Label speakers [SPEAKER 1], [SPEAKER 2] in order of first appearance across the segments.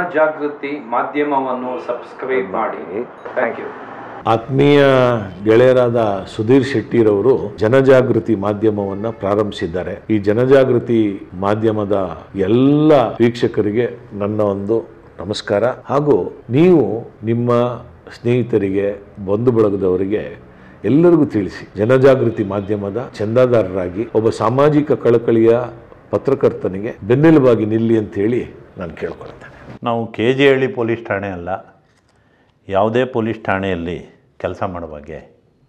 [SPEAKER 1] ಜನಜಾಗೃತಿ ಮಾಧ್ಯಮವನ್ನು ಸಬ್ಸ್ಕ್ರೈಬ್ ಮಾಡಿ ಥ್ಯಾಂಕ್ ಯು
[SPEAKER 2] ಆತ್ಮೀಯ ಗೆಳೆಯರಾದ ಸುಧೀರ್ ಶೆಟ್ಟಿರವರು ಜನಜಾಗೃತಿ ಮಾಧ್ಯಮವನ್ನ ಪ್ರಾರಂಭಿಸಿದ್ದಾರೆ ಈ ಜನಜಾಗೃತಿ ಮಾಧ್ಯಮದ ಎಲ್ಲ ವೀಕ್ಷಕರಿಗೆ ನನ್ನ ಒಂದು ನಮಸ್ಕಾರ ಹಾಗೂ ನೀವು ನಿಮ್ಮ ಸ್ನೇಹಿತರಿಗೆ ಬಂಧು ಬಳಗದವರಿಗೆ ಎಲ್ಲರಿಗೂ ತಿಳಿಸಿ ಜನಜಾಗೃತಿ ಮಾಧ್ಯಮದ ಚಂದಾದಾರರಾಗಿ ಒಬ್ಬ ಸಾಮಾಜಿಕ ಕಳಕಳಿಯ ಪತ್ರಕರ್ತನಿಗೆ ಬೆನ್ನೆಲುಬಾಗಿ ನಿಲ್ಲಿ ಅಂತ ಹೇಳಿ ನಾನು ಕೇಳ್ಕೊಳ್ತೇನೆ
[SPEAKER 3] ನಾವು ಕೆ ಜೆ ಹಳ್ಳಿ ಪೊಲೀಸ್ ಠಾಣೆ ಅಲ್ಲ ಯಾವುದೇ ಪೊಲೀಸ್ ಠಾಣೆಯಲ್ಲಿ ಕೆಲಸ ಮಾಡುವಾಗೆ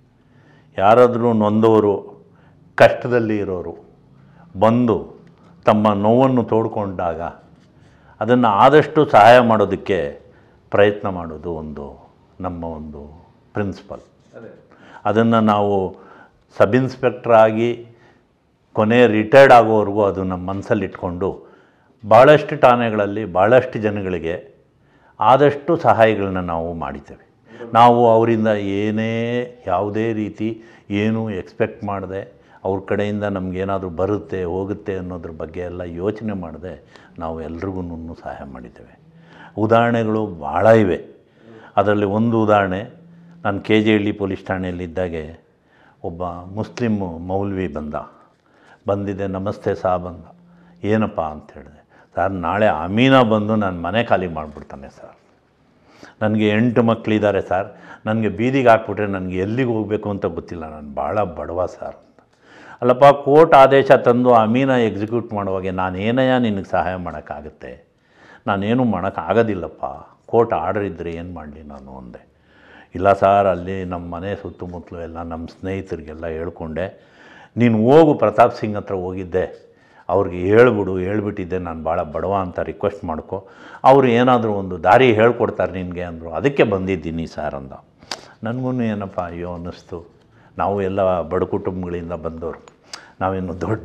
[SPEAKER 3] ಯಾರಾದರೂ ನೊಂದವರು ಕಷ್ಟದಲ್ಲಿ ಇರೋರು ಬಂದು ತಮ್ಮ ನೋವನ್ನು ತೋಡ್ಕೊಂಡಾಗ ಅದನ್ನು ಆದಷ್ಟು ಸಹಾಯ ಮಾಡೋದಕ್ಕೆ ಪ್ರಯತ್ನ ಮಾಡೋದು ಒಂದು ನಮ್ಮ ಒಂದು ಪ್ರಿನ್ಸಿಪಲ್ ಅದನ್ನು ನಾವು ಸಬ್ ಇನ್ಸ್ಪೆಕ್ಟರ್ ಆಗಿ ಕೊನೆ ರಿಟೈರ್ಡ್ ಆಗೋವರೆಗೂ ಅದು ನಮ್ಮ ಮನಸ್ಸಲ್ಲಿ ಇಟ್ಕೊಂಡು ಭಾಳಷ್ಟು ಠಾಣೆಗಳಲ್ಲಿ ಭಾಳಷ್ಟು ಜನಗಳಿಗೆ ಆದಷ್ಟು ಸಹಾಯಗಳನ್ನ ನಾವು ಮಾಡಿದ್ದೇವೆ ನಾವು ಅವರಿಂದ ಏನೇ ಯಾವುದೇ ರೀತಿ ಏನೂ ಎಕ್ಸ್ಪೆಕ್ಟ್ ಮಾಡದೆ ಅವ್ರ ಕಡೆಯಿಂದ ನಮಗೇನಾದರೂ ಬರುತ್ತೆ ಹೋಗುತ್ತೆ ಅನ್ನೋದ್ರ ಬಗ್ಗೆ ಎಲ್ಲ ಯೋಚನೆ ಮಾಡದೆ ನಾವು ಎಲ್ರಿಗೂ ಸಹಾಯ ಮಾಡಿದ್ದೇವೆ ಉದಾಹರಣೆಗಳು ಭಾಳ ಇವೆ ಅದರಲ್ಲಿ ಒಂದು ಉದಾಹರಣೆ ನಾನು ಕೆ ಜೆ ಹಳ್ಳಿ ಪೊಲೀಸ್ ಠಾಣೆಯಲ್ಲಿದ್ದಾಗೆ ಒಬ್ಬ ಮುಸ್ಲಿಮ್ ಮೌಲ್ವಿ ಬಂದ ಬಂದಿದೆ ನಮಸ್ತೆ ಸಾ ಬಂದ ಏನಪ್ಪ ಅಂತ ಹೇಳಿದೆ ಸರ್ ನಾಳೆ ಅಮೀನಾ ಬಂದು ನನ್ನ ಮನೆ ಖಾಲಿ ಮಾಡಿಬಿಡ್ತಾನೆ ಸರ್ ನನಗೆ ಎಂಟು ಮಕ್ಕಳಿದ್ದಾರೆ ಸರ್ ನನಗೆ ಬೀದಿಗೆ ಹಾಕ್ಬಿಟ್ರೆ ನನಗೆ ಎಲ್ಲಿಗೆ ಹೋಗಬೇಕು ಅಂತ ಗೊತ್ತಿಲ್ಲ ನಾನು ಭಾಳ ಬಡವ ಸರ್ ಅಂತ ಅಲ್ಲಪ್ಪ ಕೋರ್ಟ್ ಆದೇಶ ತಂದು ಅಮೀನ ಎಕ್ಸಿಕ್ಯೂಟ್ ಮಾಡುವಾಗೆ ನಾನು ಏನಯ್ಯ ನಿನಗೆ ಸಹಾಯ ಮಾಡೋಕ್ಕಾಗುತ್ತೆ ನಾನೇನು ಮಾಡೋಕ್ಕಾಗೋದಿಲ್ಲಪ್ಪ ಕೋರ್ಟ್ ಆರ್ಡರ್ ಇದ್ದರೆ ಏನು ಮಾಡಲಿ ನಾನು ಅಂದೆ ಇಲ್ಲ ಸರ್ ಅಲ್ಲಿ ನಮ್ಮ ಮನೆ ಸುತ್ತಮುತ್ತಲು ಎಲ್ಲ ನಮ್ಮ ಸ್ನೇಹಿತರಿಗೆಲ್ಲ ಹೇಳ್ಕೊಂಡೆ ನೀನು ಹೋಗು ಪ್ರತಾಪ್ ಸಿಂಗ್ ಹತ್ರ ಹೋಗಿದ್ದೆ ಅವ್ರಿಗೆ ಹೇಳ್ಬಿಡು ಹೇಳ್ಬಿಟ್ಟಿದ್ದೆ ನಾನು ಭಾಳ ಬಡವ ಅಂತ ರಿಕ್ವೆಸ್ಟ್ ಮಾಡ್ಕೊ ಅವರು ಏನಾದರೂ ಒಂದು ದಾರಿ ಹೇಳ್ಕೊಡ್ತಾರೆ ನಿನಗೆ ಅಂದರು ಅದಕ್ಕೆ ಬಂದಿದ್ದೀನಿ ಸರ್ ಅಂದ ನನಗೂ ಏನಪ್ಪ ಅಯ್ಯೋ ಅನ್ನಿಸ್ತು ನಾವು ಎಲ್ಲ ಬಡ ಕುಟುಂಬಗಳಿಂದ ಬಂದವರು ನಾವೇನು ದೊಡ್ಡ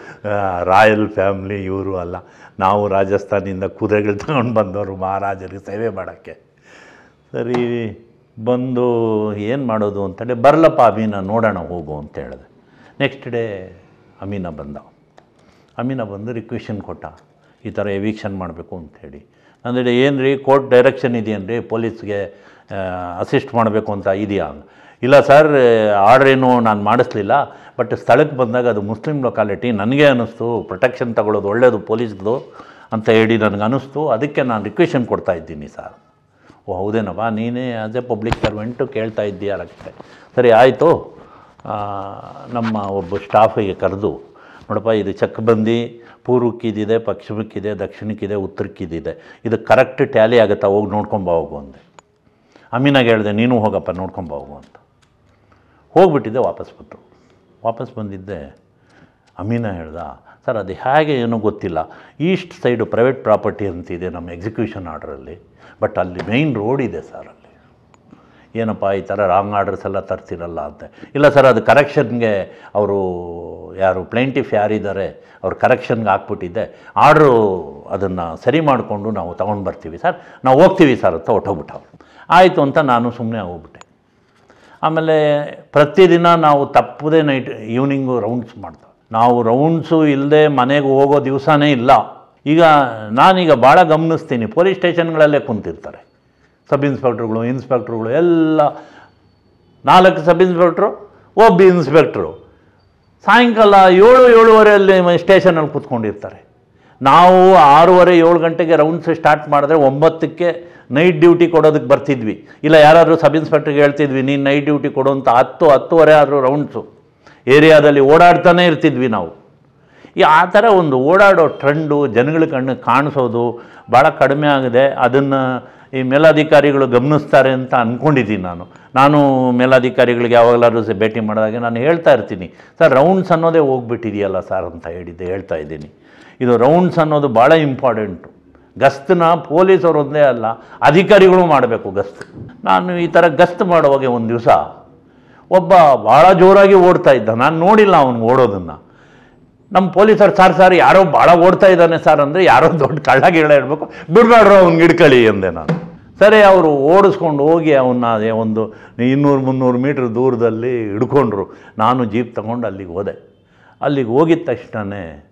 [SPEAKER 3] ರಾಯಲ್ ಫ್ಯಾಮ್ಲಿ ಇವರು ಅಲ್ಲ ನಾವು ರಾಜಸ್ಥಾನಿಂದ ಕುದುರೆಗಳು ತಗೊಂಡು ಬಂದವರು ಮಹಾರಾಜರಿಗೆ ಸೇವೆ ಮಾಡೋಕ್ಕೆ ಸರಿ ಬಂದು ಏನು ಮಾಡೋದು ಅಂತೇಳಿ ಬರಲಪ್ಪ ಅಮೀನ ನೋಡೋಣ ಹೋಗು ಅಂತ ಹೇಳಿದೆ ನೆಕ್ಸ್ಟ್ ಡೇ ಅಮೀನ ಬಂದ ಅಮೀನ ಬಂದು ರಿಕ್ವೆಷನ್ ಕೊಟ್ಟ ಈ ಥರ ಎವಿಕ್ಷನ್ ಮಾಡಬೇಕು ಅಂಥೇಳಿ ಅಂದರೆ ಏನು ರೀ ಕೋರ್ಟ್ ಡೈರೆಕ್ಷನ್ ಇದೆಯೇನು ರೀ ಪೊಲೀಸ್ಗೆ ಅಸಿಸ್ಟ್ ಮಾಡಬೇಕು ಅಂತ ಇದೆಯಾ ಇಲ್ಲ ಸರ್ ಆರ್ಡ್ರ್ ಏನು ನಾನು ಮಾಡಿಸ್ಲಿಲ್ಲ ಬಟ್ ಸ್ಥಳಕ್ಕೆ ಬಂದಾಗ ಅದು ಮುಸ್ಲಿಂ ಲೊಕಾಲಿಟಿ ನನಗೆ ಅನ್ನಿಸ್ತು ಪ್ರೊಟೆಕ್ಷನ್ ತಗೊಳ್ಳೋದು ಒಳ್ಳೆಯದು ಪೊಲೀಸ್ದು ಅಂತ ಹೇಳಿ ನನಗೆ ಅನ್ನಿಸ್ತು ಅದಕ್ಕೆ ನಾನು ರಿಕ್ವೆಷನ್ ಕೊಡ್ತಾ ಇದ್ದೀನಿ ಸರ್ ಓ ಹೌದೇನಪ್ಪ ನೀನೇ ಆ್ಯಸ್ ಎ ಪಬ್ಲಿಕ್ ಸರ್ವೆಂಟು ಕೇಳ್ತಾ ಇದ್ದೀಯ ಅದಕ್ಕೆ ಸರಿ ಆಯಿತು ನಮ್ಮ ಒಬ್ಬ ಸ್ಟಾಫಿಗೆ ಕರೆದು ನೋಡಪ್ಪ ಇದು ಚಕ್ಬಂದಿ ಪೂರ್ವಕ್ಕಿದೆ ಪಶ್ಚಿಮಕ್ಕಿದೆ ದಕ್ಷಿಣಕ್ಕಿದೆ ಉತ್ತರಕ್ಕಿದೆ ಇದು ಕರೆಕ್ಟ್ ಟ್ಯಾಲಿ ಆಗುತ್ತಾ ಹೋಗಿ ನೋಡ್ಕೊಂಬ ಹೋಗು ಅಂದೆ ಅಮೀನಾಗೆ ಹೇಳಿದೆ ನೀನು ಹೋಗಪ್ಪ ನೋಡ್ಕೊಂಬ ಹೋಗು ಅಂತ ಹೋಗ್ಬಿಟ್ಟಿದ್ದೆ ವಾಪಸ್ ಬಂತು ವಾಪಸ್ ಬಂದಿದ್ದೆ ಅಮೀನ ಹೇಳ್ದ ಸರ್ ಅದು ಹೇಗೆ ಏನೋ ಗೊತ್ತಿಲ್ಲ ಈಸ್ಟ್ ಸೈಡು ಪ್ರೈವೇಟ್ ಪ್ರಾಪರ್ಟಿ ಅಂತಿದೆ ನಮ್ಮ ಎಕ್ಸಿಕ್ಯೂಷನ್ ಆರ್ಡ್ರಲ್ಲಿ ಬಟ್ ಅಲ್ಲಿ ಮೇಯ್ನ್ ರೋಡ್ ಇದೆ ಸರ್ ಅಲ್ಲಿ ಏನಪ್ಪ ಈ ಥರ ರಾಂಗ್ ಆರ್ಡರ್ಸ್ ಎಲ್ಲ ತರ್ತಿರಲ್ಲ ಅಂತ ಇಲ್ಲ ಸರ್ ಅದು ಕರೆಕ್ಷನ್ಗೆ ಅವರು ಯಾರು ಪ್ಲೇಂಟಿಫ್ ಯಾರಿದ್ದಾರೆ ಅವ್ರು ಕರೆಕ್ಷನ್ಗೆ ಹಾಕ್ಬಿಟ್ಟಿದ್ದೆ ಆರ್ಡ್ರು ಅದನ್ನು ಸರಿ ಮಾಡಿಕೊಂಡು ನಾವು ತೊಗೊಂಡು ಬರ್ತೀವಿ ಸರ್ ನಾವು ಹೋಗ್ತೀವಿ ಸರ್ ಅಂತ ಹೊಟ್ಟೋಗ್ಬಿಟ್ಟು ಅವ್ರು ಆಯಿತು ಅಂತ ನಾನು ಸುಮ್ಮನೆ ಹೋಗ್ಬಿಟ್ಟೆ ಆಮೇಲೆ ಪ್ರತಿದಿನ ನಾವು ತಪ್ಪದೇ ನೈಟ್ ಈವ್ನಿಂಗು ರೌಂಡ್ಸ್ ಮಾಡ್ತೀವಿ ನಾವು ರೌಂಡ್ಸು ಇಲ್ಲದೆ ಮನೆಗೆ ಹೋಗೋ ದಿವಸನೇ ಇಲ್ಲ ಈಗ ನಾನೀಗ ಭಾಳ ಗಮನಿಸ್ತೀನಿ ಪೊಲೀಸ್ ಸ್ಟೇಷನ್ಗಳಲ್ಲೇ ಕುಂತಿರ್ತಾರೆ ಸಬ್ ಇನ್ಸ್ಪೆಕ್ಟ್ರುಗಳು ಇನ್ಸ್ಪೆಕ್ಟ್ರುಗಳು ಎಲ್ಲ ನಾಲ್ಕು ಸಬ್ ಇನ್ಸ್ಪೆಕ್ಟ್ರು ಒಬ್ಬ ಇನ್ಸ್ಪೆಕ್ಟ್ರು ಸಾಯಂಕಾಲ ಏಳು ಏಳುವರೆಯಲ್ಲಿ ಸ್ಟೇಷನಲ್ಲಿ ಕೂತ್ಕೊಂಡಿರ್ತಾರೆ ನಾವು ಆರೂವರೆ ಏಳು ಗಂಟೆಗೆ ರೌಂಡ್ಸ್ ಸ್ಟಾರ್ಟ್ ಮಾಡಿದ್ರೆ ಒಂಬತ್ತಕ್ಕೆ ನೈಟ್ ಡ್ಯೂಟಿ ಕೊಡೋದಕ್ಕೆ ಬರ್ತಿದ್ವಿ ಇಲ್ಲ ಯಾರಾದರೂ ಸಬ್ ಇನ್ಸ್ಪೆಕ್ಟ್ರಿಗೆ ಹೇಳ್ತಿದ್ವಿ ನೀನು ನೈಟ್ ಡ್ಯೂಟಿ ಕೊಡು ಅಂತ ಹತ್ತು ಹತ್ತುವರೆ ಆದರೂ ರೌಂಡ್ಸು ಏರಿಯಾದಲ್ಲಿ ಓಡಾಡ್ತಾನೆ ಇರ್ತಿದ್ವಿ ನಾವು ಈ ಆ ಥರ ಒಂದು ಓಡಾಡೋ ಟ್ರೆಂಡು ಜನಗಳ ಕಣ್ಣು ಕಾಣಿಸೋದು ಭಾಳ ಕಡಿಮೆ ಆಗಿದೆ ಅದನ್ನು ಈ ಮೇಲಾಧಿಕಾರಿಗಳು ಗಮನಿಸ್ತಾರೆ ಅಂತ ಅಂದ್ಕೊಂಡಿದ್ದೀನಿ ನಾನು ನಾನು ಮೇಲಾಧಿಕಾರಿಗಳಿಗೆ ಯಾವಾಗಲಾದ್ರೂ ಸ ಭೇಟಿ ಮಾಡಿದಾಗ ನಾನು ಹೇಳ್ತಾ ಇರ್ತೀನಿ ಸರ್ ರೌಂಡ್ಸ್ ಅನ್ನೋದೇ ಹೋಗ್ಬಿಟ್ಟಿದೆಯಲ್ಲ ಸರ್ ಅಂತ ಹೇಳಿದ್ದೆ ಹೇಳ್ತಾ ಇದ್ದೀನಿ ಇದು ರೌಂಡ್ಸ್ ಅನ್ನೋದು ಭಾಳ ಇಂಪಾರ್ಟೆಂಟು ಗಸ್ತನ್ನ ಪೊಲೀಸರು ಒಂದೇ ಅಲ್ಲ ಅಧಿಕಾರಿಗಳು ಮಾಡಬೇಕು ಗಸ್ತು ನಾನು ಈ ಥರ ಗಸ್ತು ಮಾಡುವಾಗೆ ಒಂದು ದಿವಸ ಒಬ್ಬ ಭಾಳ ಜೋರಾಗಿ ಓಡ್ತಾ ಇದ್ದ ನಾನು ನೋಡಿಲ್ಲ ಅವನು ಓಡೋದನ್ನು ನಮ್ಮ ಪೊಲೀಸರು ಸಾರ್ ಸರ್ ಯಾರೋ ಭಾಳ ಓಡ್ತಾ ಇದ್ದಾನೆ ಸರ್ ಅಂದರೆ ಯಾರೋ ದೊಡ್ಡ ಕಳ್ಳ ಗಿಳ್ಳ ಇರಬೇಕು ಬಿಡಬೇಡ್ರು ಅವ್ನು ಹಿಡ್ಕೊಳ್ಳಿ ಅಂದೆ ನಾನು ಸರಿ ಅವರು ಓಡಿಸ್ಕೊಂಡು ಹೋಗಿ ಅವನ್ನ ಅದೇ ಒಂದು ಇನ್ನೂರು ಮುನ್ನೂರು ಮೀಟ್ರ್ ದೂರದಲ್ಲಿ ಹಿಡ್ಕೊಂಡ್ರು ನಾನು ಜೀಪ್ ತಗೊಂಡು ಅಲ್ಲಿಗೆ ಹೋದೆ ಅಲ್ಲಿಗೆ ಹೋಗಿದ ತಕ್ಷಣವೇ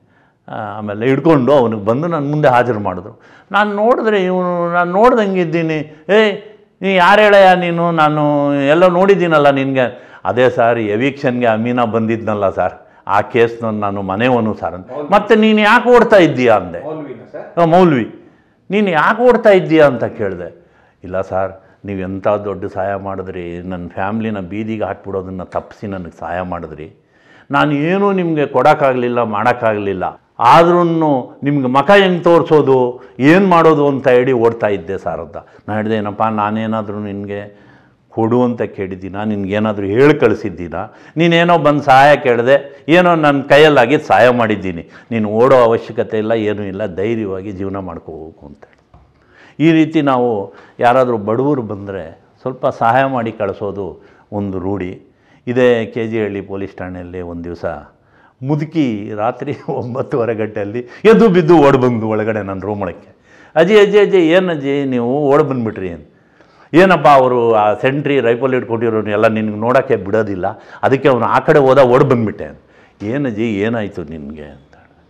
[SPEAKER 3] ಆ, ಆಮೇಲೆ ಹಿಡ್ಕೊಂಡು ಅವನಿಗೆ ಬಂದು ನನ್ನ ಮುಂದೆ ಹಾಜರು ಮಾಡಿದ್ರು ನಾನು ನೋಡಿದ್ರೆ ಇವನು ನಾನು ನೋಡ್ದಂಗೆ ಇದ್ದೀನಿ ಏಯ್ ನೀ ಯಾರು ಹೇಳಯ್ಯ ನೀನು ನಾನು ಎಲ್ಲ ನೋಡಿದ್ದೀನಲ್ಲ ನಿನಗೆ ಅದೇ ಸರ್ ಎವಿಕ್ಷನ್ಗೆ ಅಮೀನಾ ಬಂದಿದ್ನಲ್ಲ ಸರ್ ಆ ಕೇಸ್ನ ನಾನು ಮನೆಯವನು ಸರ್ ಅಂದೆ. ಮತ್ತೆ ನೀನು ಯಾಕೆ ಓಡ್ತಾ ಇದ್ದೀಯಾ ಅಂದೆ
[SPEAKER 1] ಮೌಲ್ವಿನ ಸರ್
[SPEAKER 3] ಆ, ಮೌಲ್ವಿ ನೀನು ಯಾಕೆ ಓಡ್ತಾ ಇದ್ದೀಯಾ ಅಂತ ಕೇಳಿದೆ ಇಲ್ಲ ಸರ್ ನೀವು ಎಂಥ ದೊಡ್ಡ ಸಹಾಯ ಮಾಡಿದ್ರಿ ನನ್ನ ಫ್ಯಾಮ್ಲಿನ ಬೀದಿಗೆ ಹಾಕ್ಬಿಡೋದನ್ನು ತಪ್ಪಿಸಿ ನನಗೆ ಸಹಾಯ ಮಾಡಿದ್ರಿ ನಾನು ಏನೂ ನಿಮಗೆ ಕೊಡೋಕ್ಕಾಗಲಿಲ್ಲ ಮಾಡೋಕ್ಕಾಗಲಿಲ್ಲ ಆದ್ರೂ ನಿಮ್ಗೆ ಮಖ ಹೆಂಗೆ ತೋರಿಸೋದು ಏನು ಮಾಡೋದು ಅಂತ ಹೇಳಿ ಓಡ್ತಾ ಇದ್ದೆ ಸರ್ ಅಂತ ನಾನು ಹೇಳಿದೆ ಏನಪ್ಪ ನಾನೇನಾದರೂ ನಿನಗೆ ಕೊಡು ಅಂತ ಕೇಳಿದ್ದೀನ ನಿನ್ಗೇನಾದರೂ ಹೇಳಿ ಕಳಿಸಿದ್ದೀನ ನೀನೇನೋ ಬಂದು ಸಹಾಯ ಕೇಳಿದೆ ಏನೋ ನನ್ನ ಕೈಯಲ್ಲಾಗಿದ್ದು ಸಹಾಯ ಮಾಡಿದ್ದೀನಿ ನೀನು ಓಡೋ ಅವಶ್ಯಕತೆ ಇಲ್ಲ ಏನೂ ಇಲ್ಲ ಧೈರ್ಯವಾಗಿ ಜೀವನ ಮಾಡ್ಕೋಬೇಕು ಅಂತೇಳಿ ಈ ರೀತಿ ನಾವು ಯಾರಾದರೂ ಬಡವರು ಬಂದರೆ ಸ್ವಲ್ಪ ಸಹಾಯ ಮಾಡಿ ಕಳಿಸೋದು ಒಂದು ರೂಢಿ ಇದೇ ಕೆ ಜಿ ಹಳ್ಳಿ ಪೊಲೀಸ್ ಠಾಣೆಯಲ್ಲಿ ಒಂದು ದಿವಸ ಮುದುಕಿ ರಾತ್ರಿ ಒಂಬತ್ತುವರೆ ಗಂಟೆಯಲ್ಲಿ ಎದ್ದು ಬಿದ್ದು ಓಡಿ ಬಂದು ಒಳಗಡೆ ನನ್ನ ರೂಮ್ ಒಳಕ್ಕೆ ಅಜ್ಜಿ ಅಜ್ಜಿ ಅಜ್ಜಿ ಏನು ಅಜ್ಜಿ ನೀವು ಓಡಿ ಬಂದುಬಿಟ್ರಿ ಅಂತ ಏನಪ್ಪ ಅವರು ಆ ಸೆಂಟ್ರಿ ರೈಫಲ್ ಇಟ್ಕೊಟ್ಟಿರೋನು ಎಲ್ಲ ನಿನ್ಗೆ ನೋಡೋಕ್ಕೆ ಬಿಡೋದಿಲ್ಲ ಅದಕ್ಕೆ ಅವನು ಆ ಕಡೆ ಹೋದ ಓಡಿ ಬಂದುಬಿಟ್ಟೆ ಏನಜ್ಜಿ ಏನಾಯಿತು ನಿನಗೆ ಅಂತ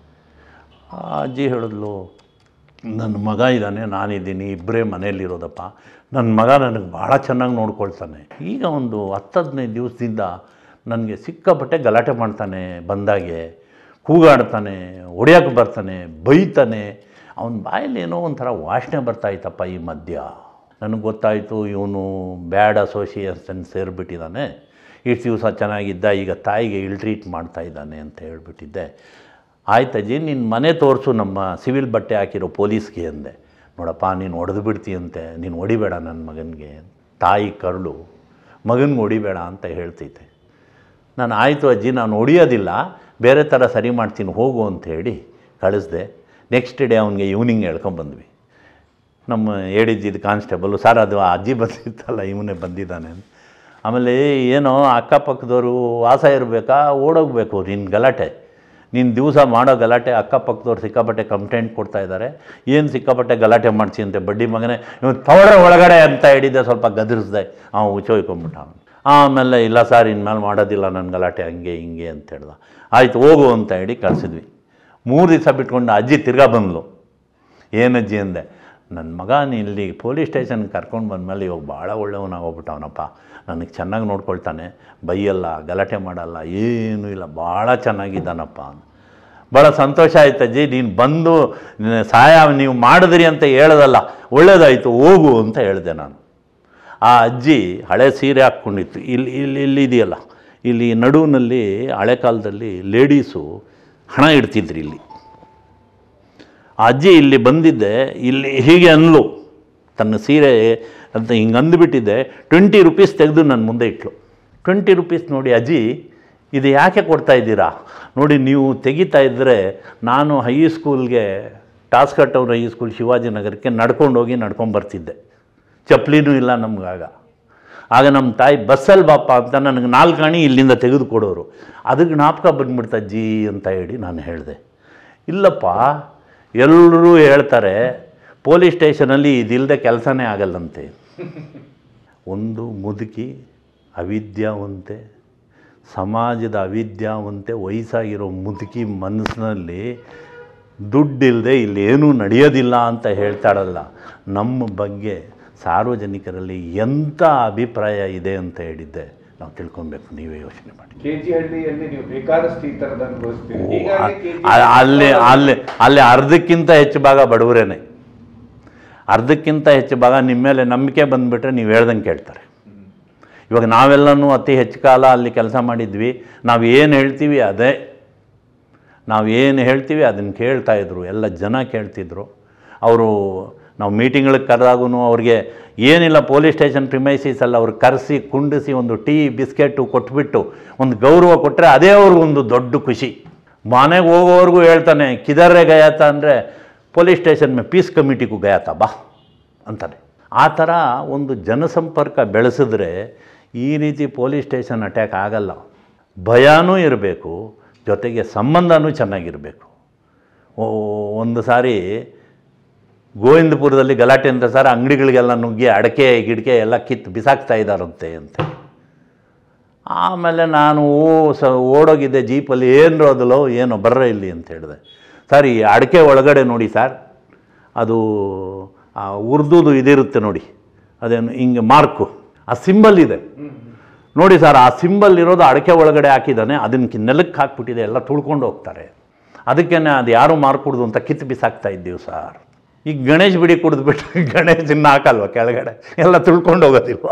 [SPEAKER 3] ಆ ಅಜ್ಜಿ ಹೇಳಿದ್ಲು ನನ್ನ ಮಗ ಇದ್ದಾನೆ ನಾನಿದ್ದೀನಿ ಇಬ್ಬರೇ ಮನೆಯಲ್ಲಿರೋದಪ್ಪ ನನ್ನ ಮಗ ನನಗೆ ಭಾಳ ಚೆನ್ನಾಗಿ ನೋಡ್ಕೊಳ್ತಾನೆ ಈಗ ಒಂದು ಹತ್ತು ಹದಿನೈದು ದಿವಸದಿಂದ ನನಗೆ ಸಿಕ್ಕಾಪಟ್ಟೆ ಗಲಾಟೆ ಮಾಡ್ತಾನೆ ಬಂದಾಗೆ ಕೂಗಾಡ್ತಾನೆ ಹೊಡ್ಯಕ್ಕೆ ಬರ್ತಾನೆ ಬೈತಾನೆ ಅವನ ಬಾಯಲ್ಲಿ ಏನೋ ಒಂಥರ ವಾಸನೆ ಬರ್ತಾಯಿತ್ತಪ್ಪ ಈ ಮಧ್ಯ ನನಗೆ ಗೊತ್ತಾಯಿತು ಇವನು ಬ್ಯಾಡ್ ಅಸೋಸಿಯೇಷನ್ ಸೇರಿಬಿಟ್ಟಿದ್ದಾನೆ ಇಷ್ಟು ದಿವಸ ಚೆನ್ನಾಗಿದ್ದ ಈಗ ತಾಯಿಗೆ ಇಲ್ ಟ್ರೀಟ್ ಮಾಡ್ತಾ ಇದ್ದಾನೆ ಅಂತ ಹೇಳ್ಬಿಟ್ಟಿದ್ದೆ ಆಯ್ತಜ್ಜಿ ನಿನ್ನ ಮನೆ ತೋರಿಸು ನಮ್ಮ ಸಿವಿಲ್ ಬಟ್ಟೆ ಹಾಕಿರೋ ಪೊಲೀಸ್ಗೆ ಅಂದೆ ನೋಡಪ್ಪ ನೀನು ಹೊಡೆದು ಬಿಡ್ತೀಯಂತೆ ನೀನು ಹೊಡಿಬೇಡ ನನ್ನ ಮಗನಿಗೆ ತಾಯಿ ಕರುಳು ಮಗನಿಗೆ ಹೊಡಿಬೇಡ ಅಂತ ಹೇಳ್ತೈತೆ ನಾನು ಆಯಿತು ಅಜ್ಜಿ ನಾನು ಹೊಡಿಯೋದಿಲ್ಲ ಬೇರೆ ಥರ ಸರಿ ಮಾಡ್ತೀನಿ ಹೋಗು ಅಂತ ಹೇಳಿ ಕಳಿಸ್ದೆ ನೆಕ್ಸ್ಟ್ ಡೇ ಅವನಿಗೆ ಈವ್ನಿಂಗ್ ಹೇಳ್ಕೊಂಬಂದ್ವಿ ನಮ್ಮ ಹೇಳಿದ್ದಿದ್ದು ಕಾನ್ಸ್ಟೇಬಲು ಸರ್ ಅದು ಆ ಅಜ್ಜಿ ಬಂದಿತ್ತಲ್ಲ ಇವನೇ ಬಂದಿದ್ದಾನೆ ಅಂತ ಆಮೇಲೆ ಏನೋ ಅಕ್ಕಪಕ್ಕದವರು ವಾಸ ಇರಬೇಕಾ ಓಡೋಗ್ಬೇಕು ನಿನ್ನ ಗಲಾಟೆ ನೀನು ದಿವಸ ಮಾಡೋ ಗಲಾಟೆ ಅಕ್ಕಪಕ್ಕದವ್ರು ಸಿಕ್ಕಾಪಟ್ಟೆ ಕಂಪ್ಲೇಂಟ್ ಕೊಡ್ತಾ ಇದ್ದಾರೆ ಏನು ಸಿಕ್ಕಾಪಟ್ಟೆ ಗಲಾಟೆ ಮಾಡ್ಸಿ ಅಂತೆ ಬಡ್ಡಿ ಮಗನೇ ಇವನು ತವರ ಒಳಗಡೆ ಅಂತ ಹೇಳಿದ್ದೆ ಸ್ವಲ್ಪ ಗದರಿಸ್ದೆ ಅವನು ಉಚ್ಚೋಯ್ಕೊಂಬಿಟ್ಟ ಅವನು ಆಮೇಲೆ ಇಲ್ಲ ಸರ್ ಇನ್ಮೇಲೆ ಮಾಡೋದಿಲ್ಲ ನನ್ನ ಗಲಾಟೆ ಹಂಗೆ ಹಿಂಗೆ ಅಂತ ಹೇಳ್ದ ಆಯ್ತು ಹೋಗು ಅಂತ ಹೇಳಿ ಕಳಿಸಿದ್ವಿ ಮೂರು ದಿವಸ ಬಿಟ್ಕೊಂಡು ಅಜ್ಜಿ ತಿರ್ಗಾ ಬಂದ್ಲು ಏನಜ್ಜಿ ಅಂದೆ ನನ್ನ ಮಗ ನೀ ಇಲ್ಲಿ ಪೊಲೀಸ್ ಸ್ಟೇಷನ್ಗೆ ಕರ್ಕೊಂಡು ಬಂದಮೇಲೆ ಇವಾಗ ಭಾಳ ಒಳ್ಳೆಯವನಾಗೋಗ್ಬಿಟ್ಟವನಪ್ಪ ನನಗೆ ಚೆನ್ನಾಗಿ ನೋಡ್ಕೊಳ್ತಾನೆ ಬೈಯಲ್ಲ ಗಲಾಟೆ ಮಾಡಲ್ಲ ಏನೂ ಇಲ್ಲ ಭಾಳ ಚೆನ್ನಾಗಿದ್ದಾನಪ್ಪ ಅಂತ ಭಾಳ ಸಂತೋಷ ಆಯ್ತು ಅಜ್ಜಿ ನೀನು ಬಂದು ನಿನ್ನ ಸಹಾಯ ನೀವು ಮಾಡಿದ್ರಿ ಅಂತ ಹೇಳೋದಲ್ಲ ಒಳ್ಳೇದಾಯಿತು ಹೋಗು ಅಂತ ಹೇಳಿದೆ ನಾನು ಆ ಅಜ್ಜಿ ಹಳೆ ಸೀರೆ ಹಾಕ್ಕೊಂಡಿತ್ತು ಇಲ್ಲಿ ಇಲ್ಲಿ ಇಲ್ಲಿ ಇದೆಯಲ್ಲ ಇಲ್ಲಿ ನಡುವಿನಲ್ಲಿ ಹಳೆ ಕಾಲದಲ್ಲಿ ಲೇಡೀಸು ಹಣ ಇಡ್ತಿದ್ರು ಇಲ್ಲಿ ಆ ಅಜ್ಜಿ ಇಲ್ಲಿ ಬಂದಿದ್ದೆ ಇಲ್ಲಿ ಹೀಗೆ ಅನ್ಲು ತನ್ನ ಸೀರೆ ಅಂತ ಹಿಂಗೆ ಅಂದುಬಿಟ್ಟಿದ್ದೆ ಟ್ವೆಂಟಿ ರುಪೀಸ್ ತೆಗೆದು ನನ್ನ ಮುಂದೆ ಇಟ್ಲು ಟ್ವೆಂಟಿ ರುಪೀಸ್ ನೋಡಿ ಅಜ್ಜಿ ಇದು ಯಾಕೆ ಕೊಡ್ತಾ ಇದ್ದೀರಾ ನೋಡಿ ನೀವು ತೆಗಿತಾ ಇದ್ದರೆ ನಾನು ಹೈ ಸ್ಕೂಲ್ಗೆ ಟಾಸ್ಕಟ್ ಟೌನ್ ಹೈ ಸ್ಕೂಲ್ ಶಿವಾಜಿನಗರಕ್ಕೆ ನಡ್ಕೊಂಡು ಹೋಗಿ ನಡ್ಕೊಂಡು ಬರ್ತಿದ್ದೆ ಚಪ್ಪಲಿನೂ ಇಲ್ಲ ನಮಗಾಗ ಆಗ ನಮ್ಮ ತಾಯಿ ಬಸ್ಸಲ್ಲಿ ಬಾಪ ಅಂತ ನನಗೆ ನಾಲ್ಕು ಅಣಿ ಇಲ್ಲಿಂದ ತೆಗೆದು ಕೊಡೋರು ಅದಕ್ಕೆ ಜ್ಞಾಪಕ ಬಂದ್ಬಿಡ್ತಾ ಅಜ್ಜಿ ಅಂತ ಹೇಳಿ ನಾನು ಹೇಳಿದೆ ಇಲ್ಲಪ್ಪ ಎಲ್ಲರೂ ಹೇಳ್ತಾರೆ ಪೊಲೀಸ್ ಸ್ಟೇಷನಲ್ಲಿ ಇದಿಲ್ಲದೆ ಕೆಲಸನೇ ಆಗಲ್ಲಂತೆ ಒಂದು ಮುದುಕಿ ಅವಿದ್ಯಾವಂತೆ ಸಮಾಜದ ಅವಿದ್ಯಾವಂತೆ ವಯಸ್ಸಾಗಿರೋ ಮುದುಕಿ ಮನಸ್ಸಿನಲ್ಲಿ ದುಡ್ಡಿಲ್ಲದೆ ಇಲ್ಲಿ ಏನೂ ನಡೆಯೋದಿಲ್ಲ ಅಂತ ಹೇಳ್ತಾಳಲ್ಲ ನಮ್ಮ ಬಗ್ಗೆ ಸಾರ್ವಜನಿಕರಲ್ಲಿ ಎಂಥ ಅಭಿಪ್ರಾಯ ಇದೆ ಅಂತ ಹೇಳಿದ್ದೆ ನಾವು ತಿಳ್ಕೊಬೇಕು ನೀವೇ ಯೋಚನೆ ಮಾಡಿ
[SPEAKER 1] ಕೆ ಜಿ ಹಳ್ಳಿಯಲ್ಲಿ ನೀವು ಬೇಕಾದಷ್ಟು ಈ ತರದ ಅನುಭವಿಸ್ತೀರಿ
[SPEAKER 3] ಓ,
[SPEAKER 1] ಹೀಗಾಗಿ KG
[SPEAKER 3] ಆ- ಅಲ್ಲಿ ಅಲ್ಲಿ ಅಲ್ಲಿ ಅರ್ಧಕ್ಕಿಂತ ಹೆಚ್ಚು ಭಾಗ ಬಡವರೇನೆ ಅರ್ಧಕ್ಕಿಂತ ಹೆಚ್ಚು ಭಾಗ ನಿಮ್ಮ ಮೇಲೆ ನಂಬಿಕೆ ಬಂದುಬಿಟ್ರೆ ನೀವು ಹೇಳ್ದಂಗೆ ಕೇಳ್ತಾರೆ ಇವಾಗ ನಾವೆಲ್ಲನೂ ಅತಿ ಹೆಚ್ಚು ಕಾಲ ಅಲ್ಲಿ ಕೆಲಸ ಮಾಡಿದ್ವಿ ನಾವು ಏನು ಹೇಳ್ತೀವಿ ಅದೇ ನಾವು ಏನು ಹೇಳ್ತೀವಿ ಅದನ್ನು ಕೇಳ್ತಾ ಇದ್ರು ಎಲ್ಲ ಜನ ಕೇಳ್ತಿದ್ರು ಅವರು ನಾವು ಮೀಟಿಂಗ್ಗಳಿಗೆ ಕರೆದಾಗೂ ಅವ್ರಿಗೆ ಏನಿಲ್ಲ ಪೊಲೀಸ್ ಸ್ಟೇಷನ್ ಪ್ರಿಮೈಸೀಸಲ್ಲಿ ಅವ್ರು ಕರೆಸಿ ಕುಂಡಿಸಿ ಒಂದು ಟೀ ಬಿಸ್ಕೆಟು ಕೊಟ್ಬಿಟ್ಟು ಒಂದು ಗೌರವ ಕೊಟ್ಟರೆ ಅದೇ ಅವ್ರಿಗೊಂದು ದೊಡ್ಡ ಖುಷಿ ಮನೆಗೆ ಹೋಗೋವರೆಗೂ ಹೇಳ್ತಾನೆ ಕಿದರ್ರೆ ಗಯಾತ ಅಂದರೆ ಪೊಲೀಸ್ ಸ್ಟೇಷನ್ ಮೇ ಪೀಸ್ ಕಮಿಟಿಗೂ ಗಯಾತ ಬಾ ಅಂತಾನೆ ಆ ಥರ ಒಂದು ಜನಸಂಪರ್ಕ ಬೆಳೆಸಿದ್ರೆ ಈ ರೀತಿ ಪೊಲೀಸ್ ಸ್ಟೇಷನ್ ಅಟ್ಯಾಕ್ ಆಗಲ್ಲ ಭಯನೂ ಇರಬೇಕು ಜೊತೆಗೆ ಸಂಬಂಧನೂ ಚೆನ್ನಾಗಿರಬೇಕು ಓ- ಒಂದು ಸಾರಿ ಗೋವಿಂದಪುರದಲ್ಲಿ ಗಲಾಟೆ ಅಂತ ಸರ್ ಅಂಗಡಿಗಳಿಗೆಲ್ಲ ನುಗ್ಗಿ ಅಡಕೆ ಗಿಡಕೆ ಎಲ್ಲ ಕಿತ್ತು ಬಿಸಾಕ್ತಾ ಇದ್ದಾರಂತೆ ಅಂತ ಆಮೇಲೆ ನಾನು ಓ ಸ ಓಡೋಗಿದ್ದೆ ಜೀಪಲ್ಲಿ ಏನು ಅದಲ್ಲೋ ಏನೋ ಬರ್ರ ಇಲ್ಲಿ ಅಂತ ಹೇಳಿದೆ ಸರ್ ಈ ಅಡಿಕೆ ಒಳಗಡೆ ನೋಡಿ ಸರ್ ಅದು ಆ ಉರ್ದುದು ಇದಿರುತ್ತೆ ನೋಡಿ ಅದೇನು ಹಿಂಗೆ ಮಾರ್ಕು ಆ ಸಿಂಬಲ್ ಇದೆ ನೋಡಿ ಸರ್ ಆ ಸಿಂಬಲ್ ಇರೋದು ಅಡಿಕೆ ಒಳಗಡೆ ಹಾಕಿದ್ದಾನೆ ಅದನ್ನ ನೆಲಕ್ಕೆ ಹಾಕ್ಬಿಟ್ಟಿದೆ ಎಲ್ಲ ತುಳ್ಕೊಂಡು ಹೋಗ್ತಾರೆ ಅದಕ್ಕೇನೆ ಅದು ಯಾರು ಮಾರ್ಕುಡ್ದು ಅಂತ ಕಿತ್ತು ಬಿಸಾಕ್ತಾ ಇದ್ದೀವಿ ಸರ್ ಈಗ ಗಣೇಶ್ ಬಿಡಿ ಕುಡಿದ್ಬಿಟ್ಟು ಗಣೇಶ್ ಇನ್ನು ಹಾಕಲ್ವ ಕೆಳಗಡೆ ಎಲ್ಲ ತುಳ್ಕೊಂಡು ಹೋಗೋದಿಲ್ವ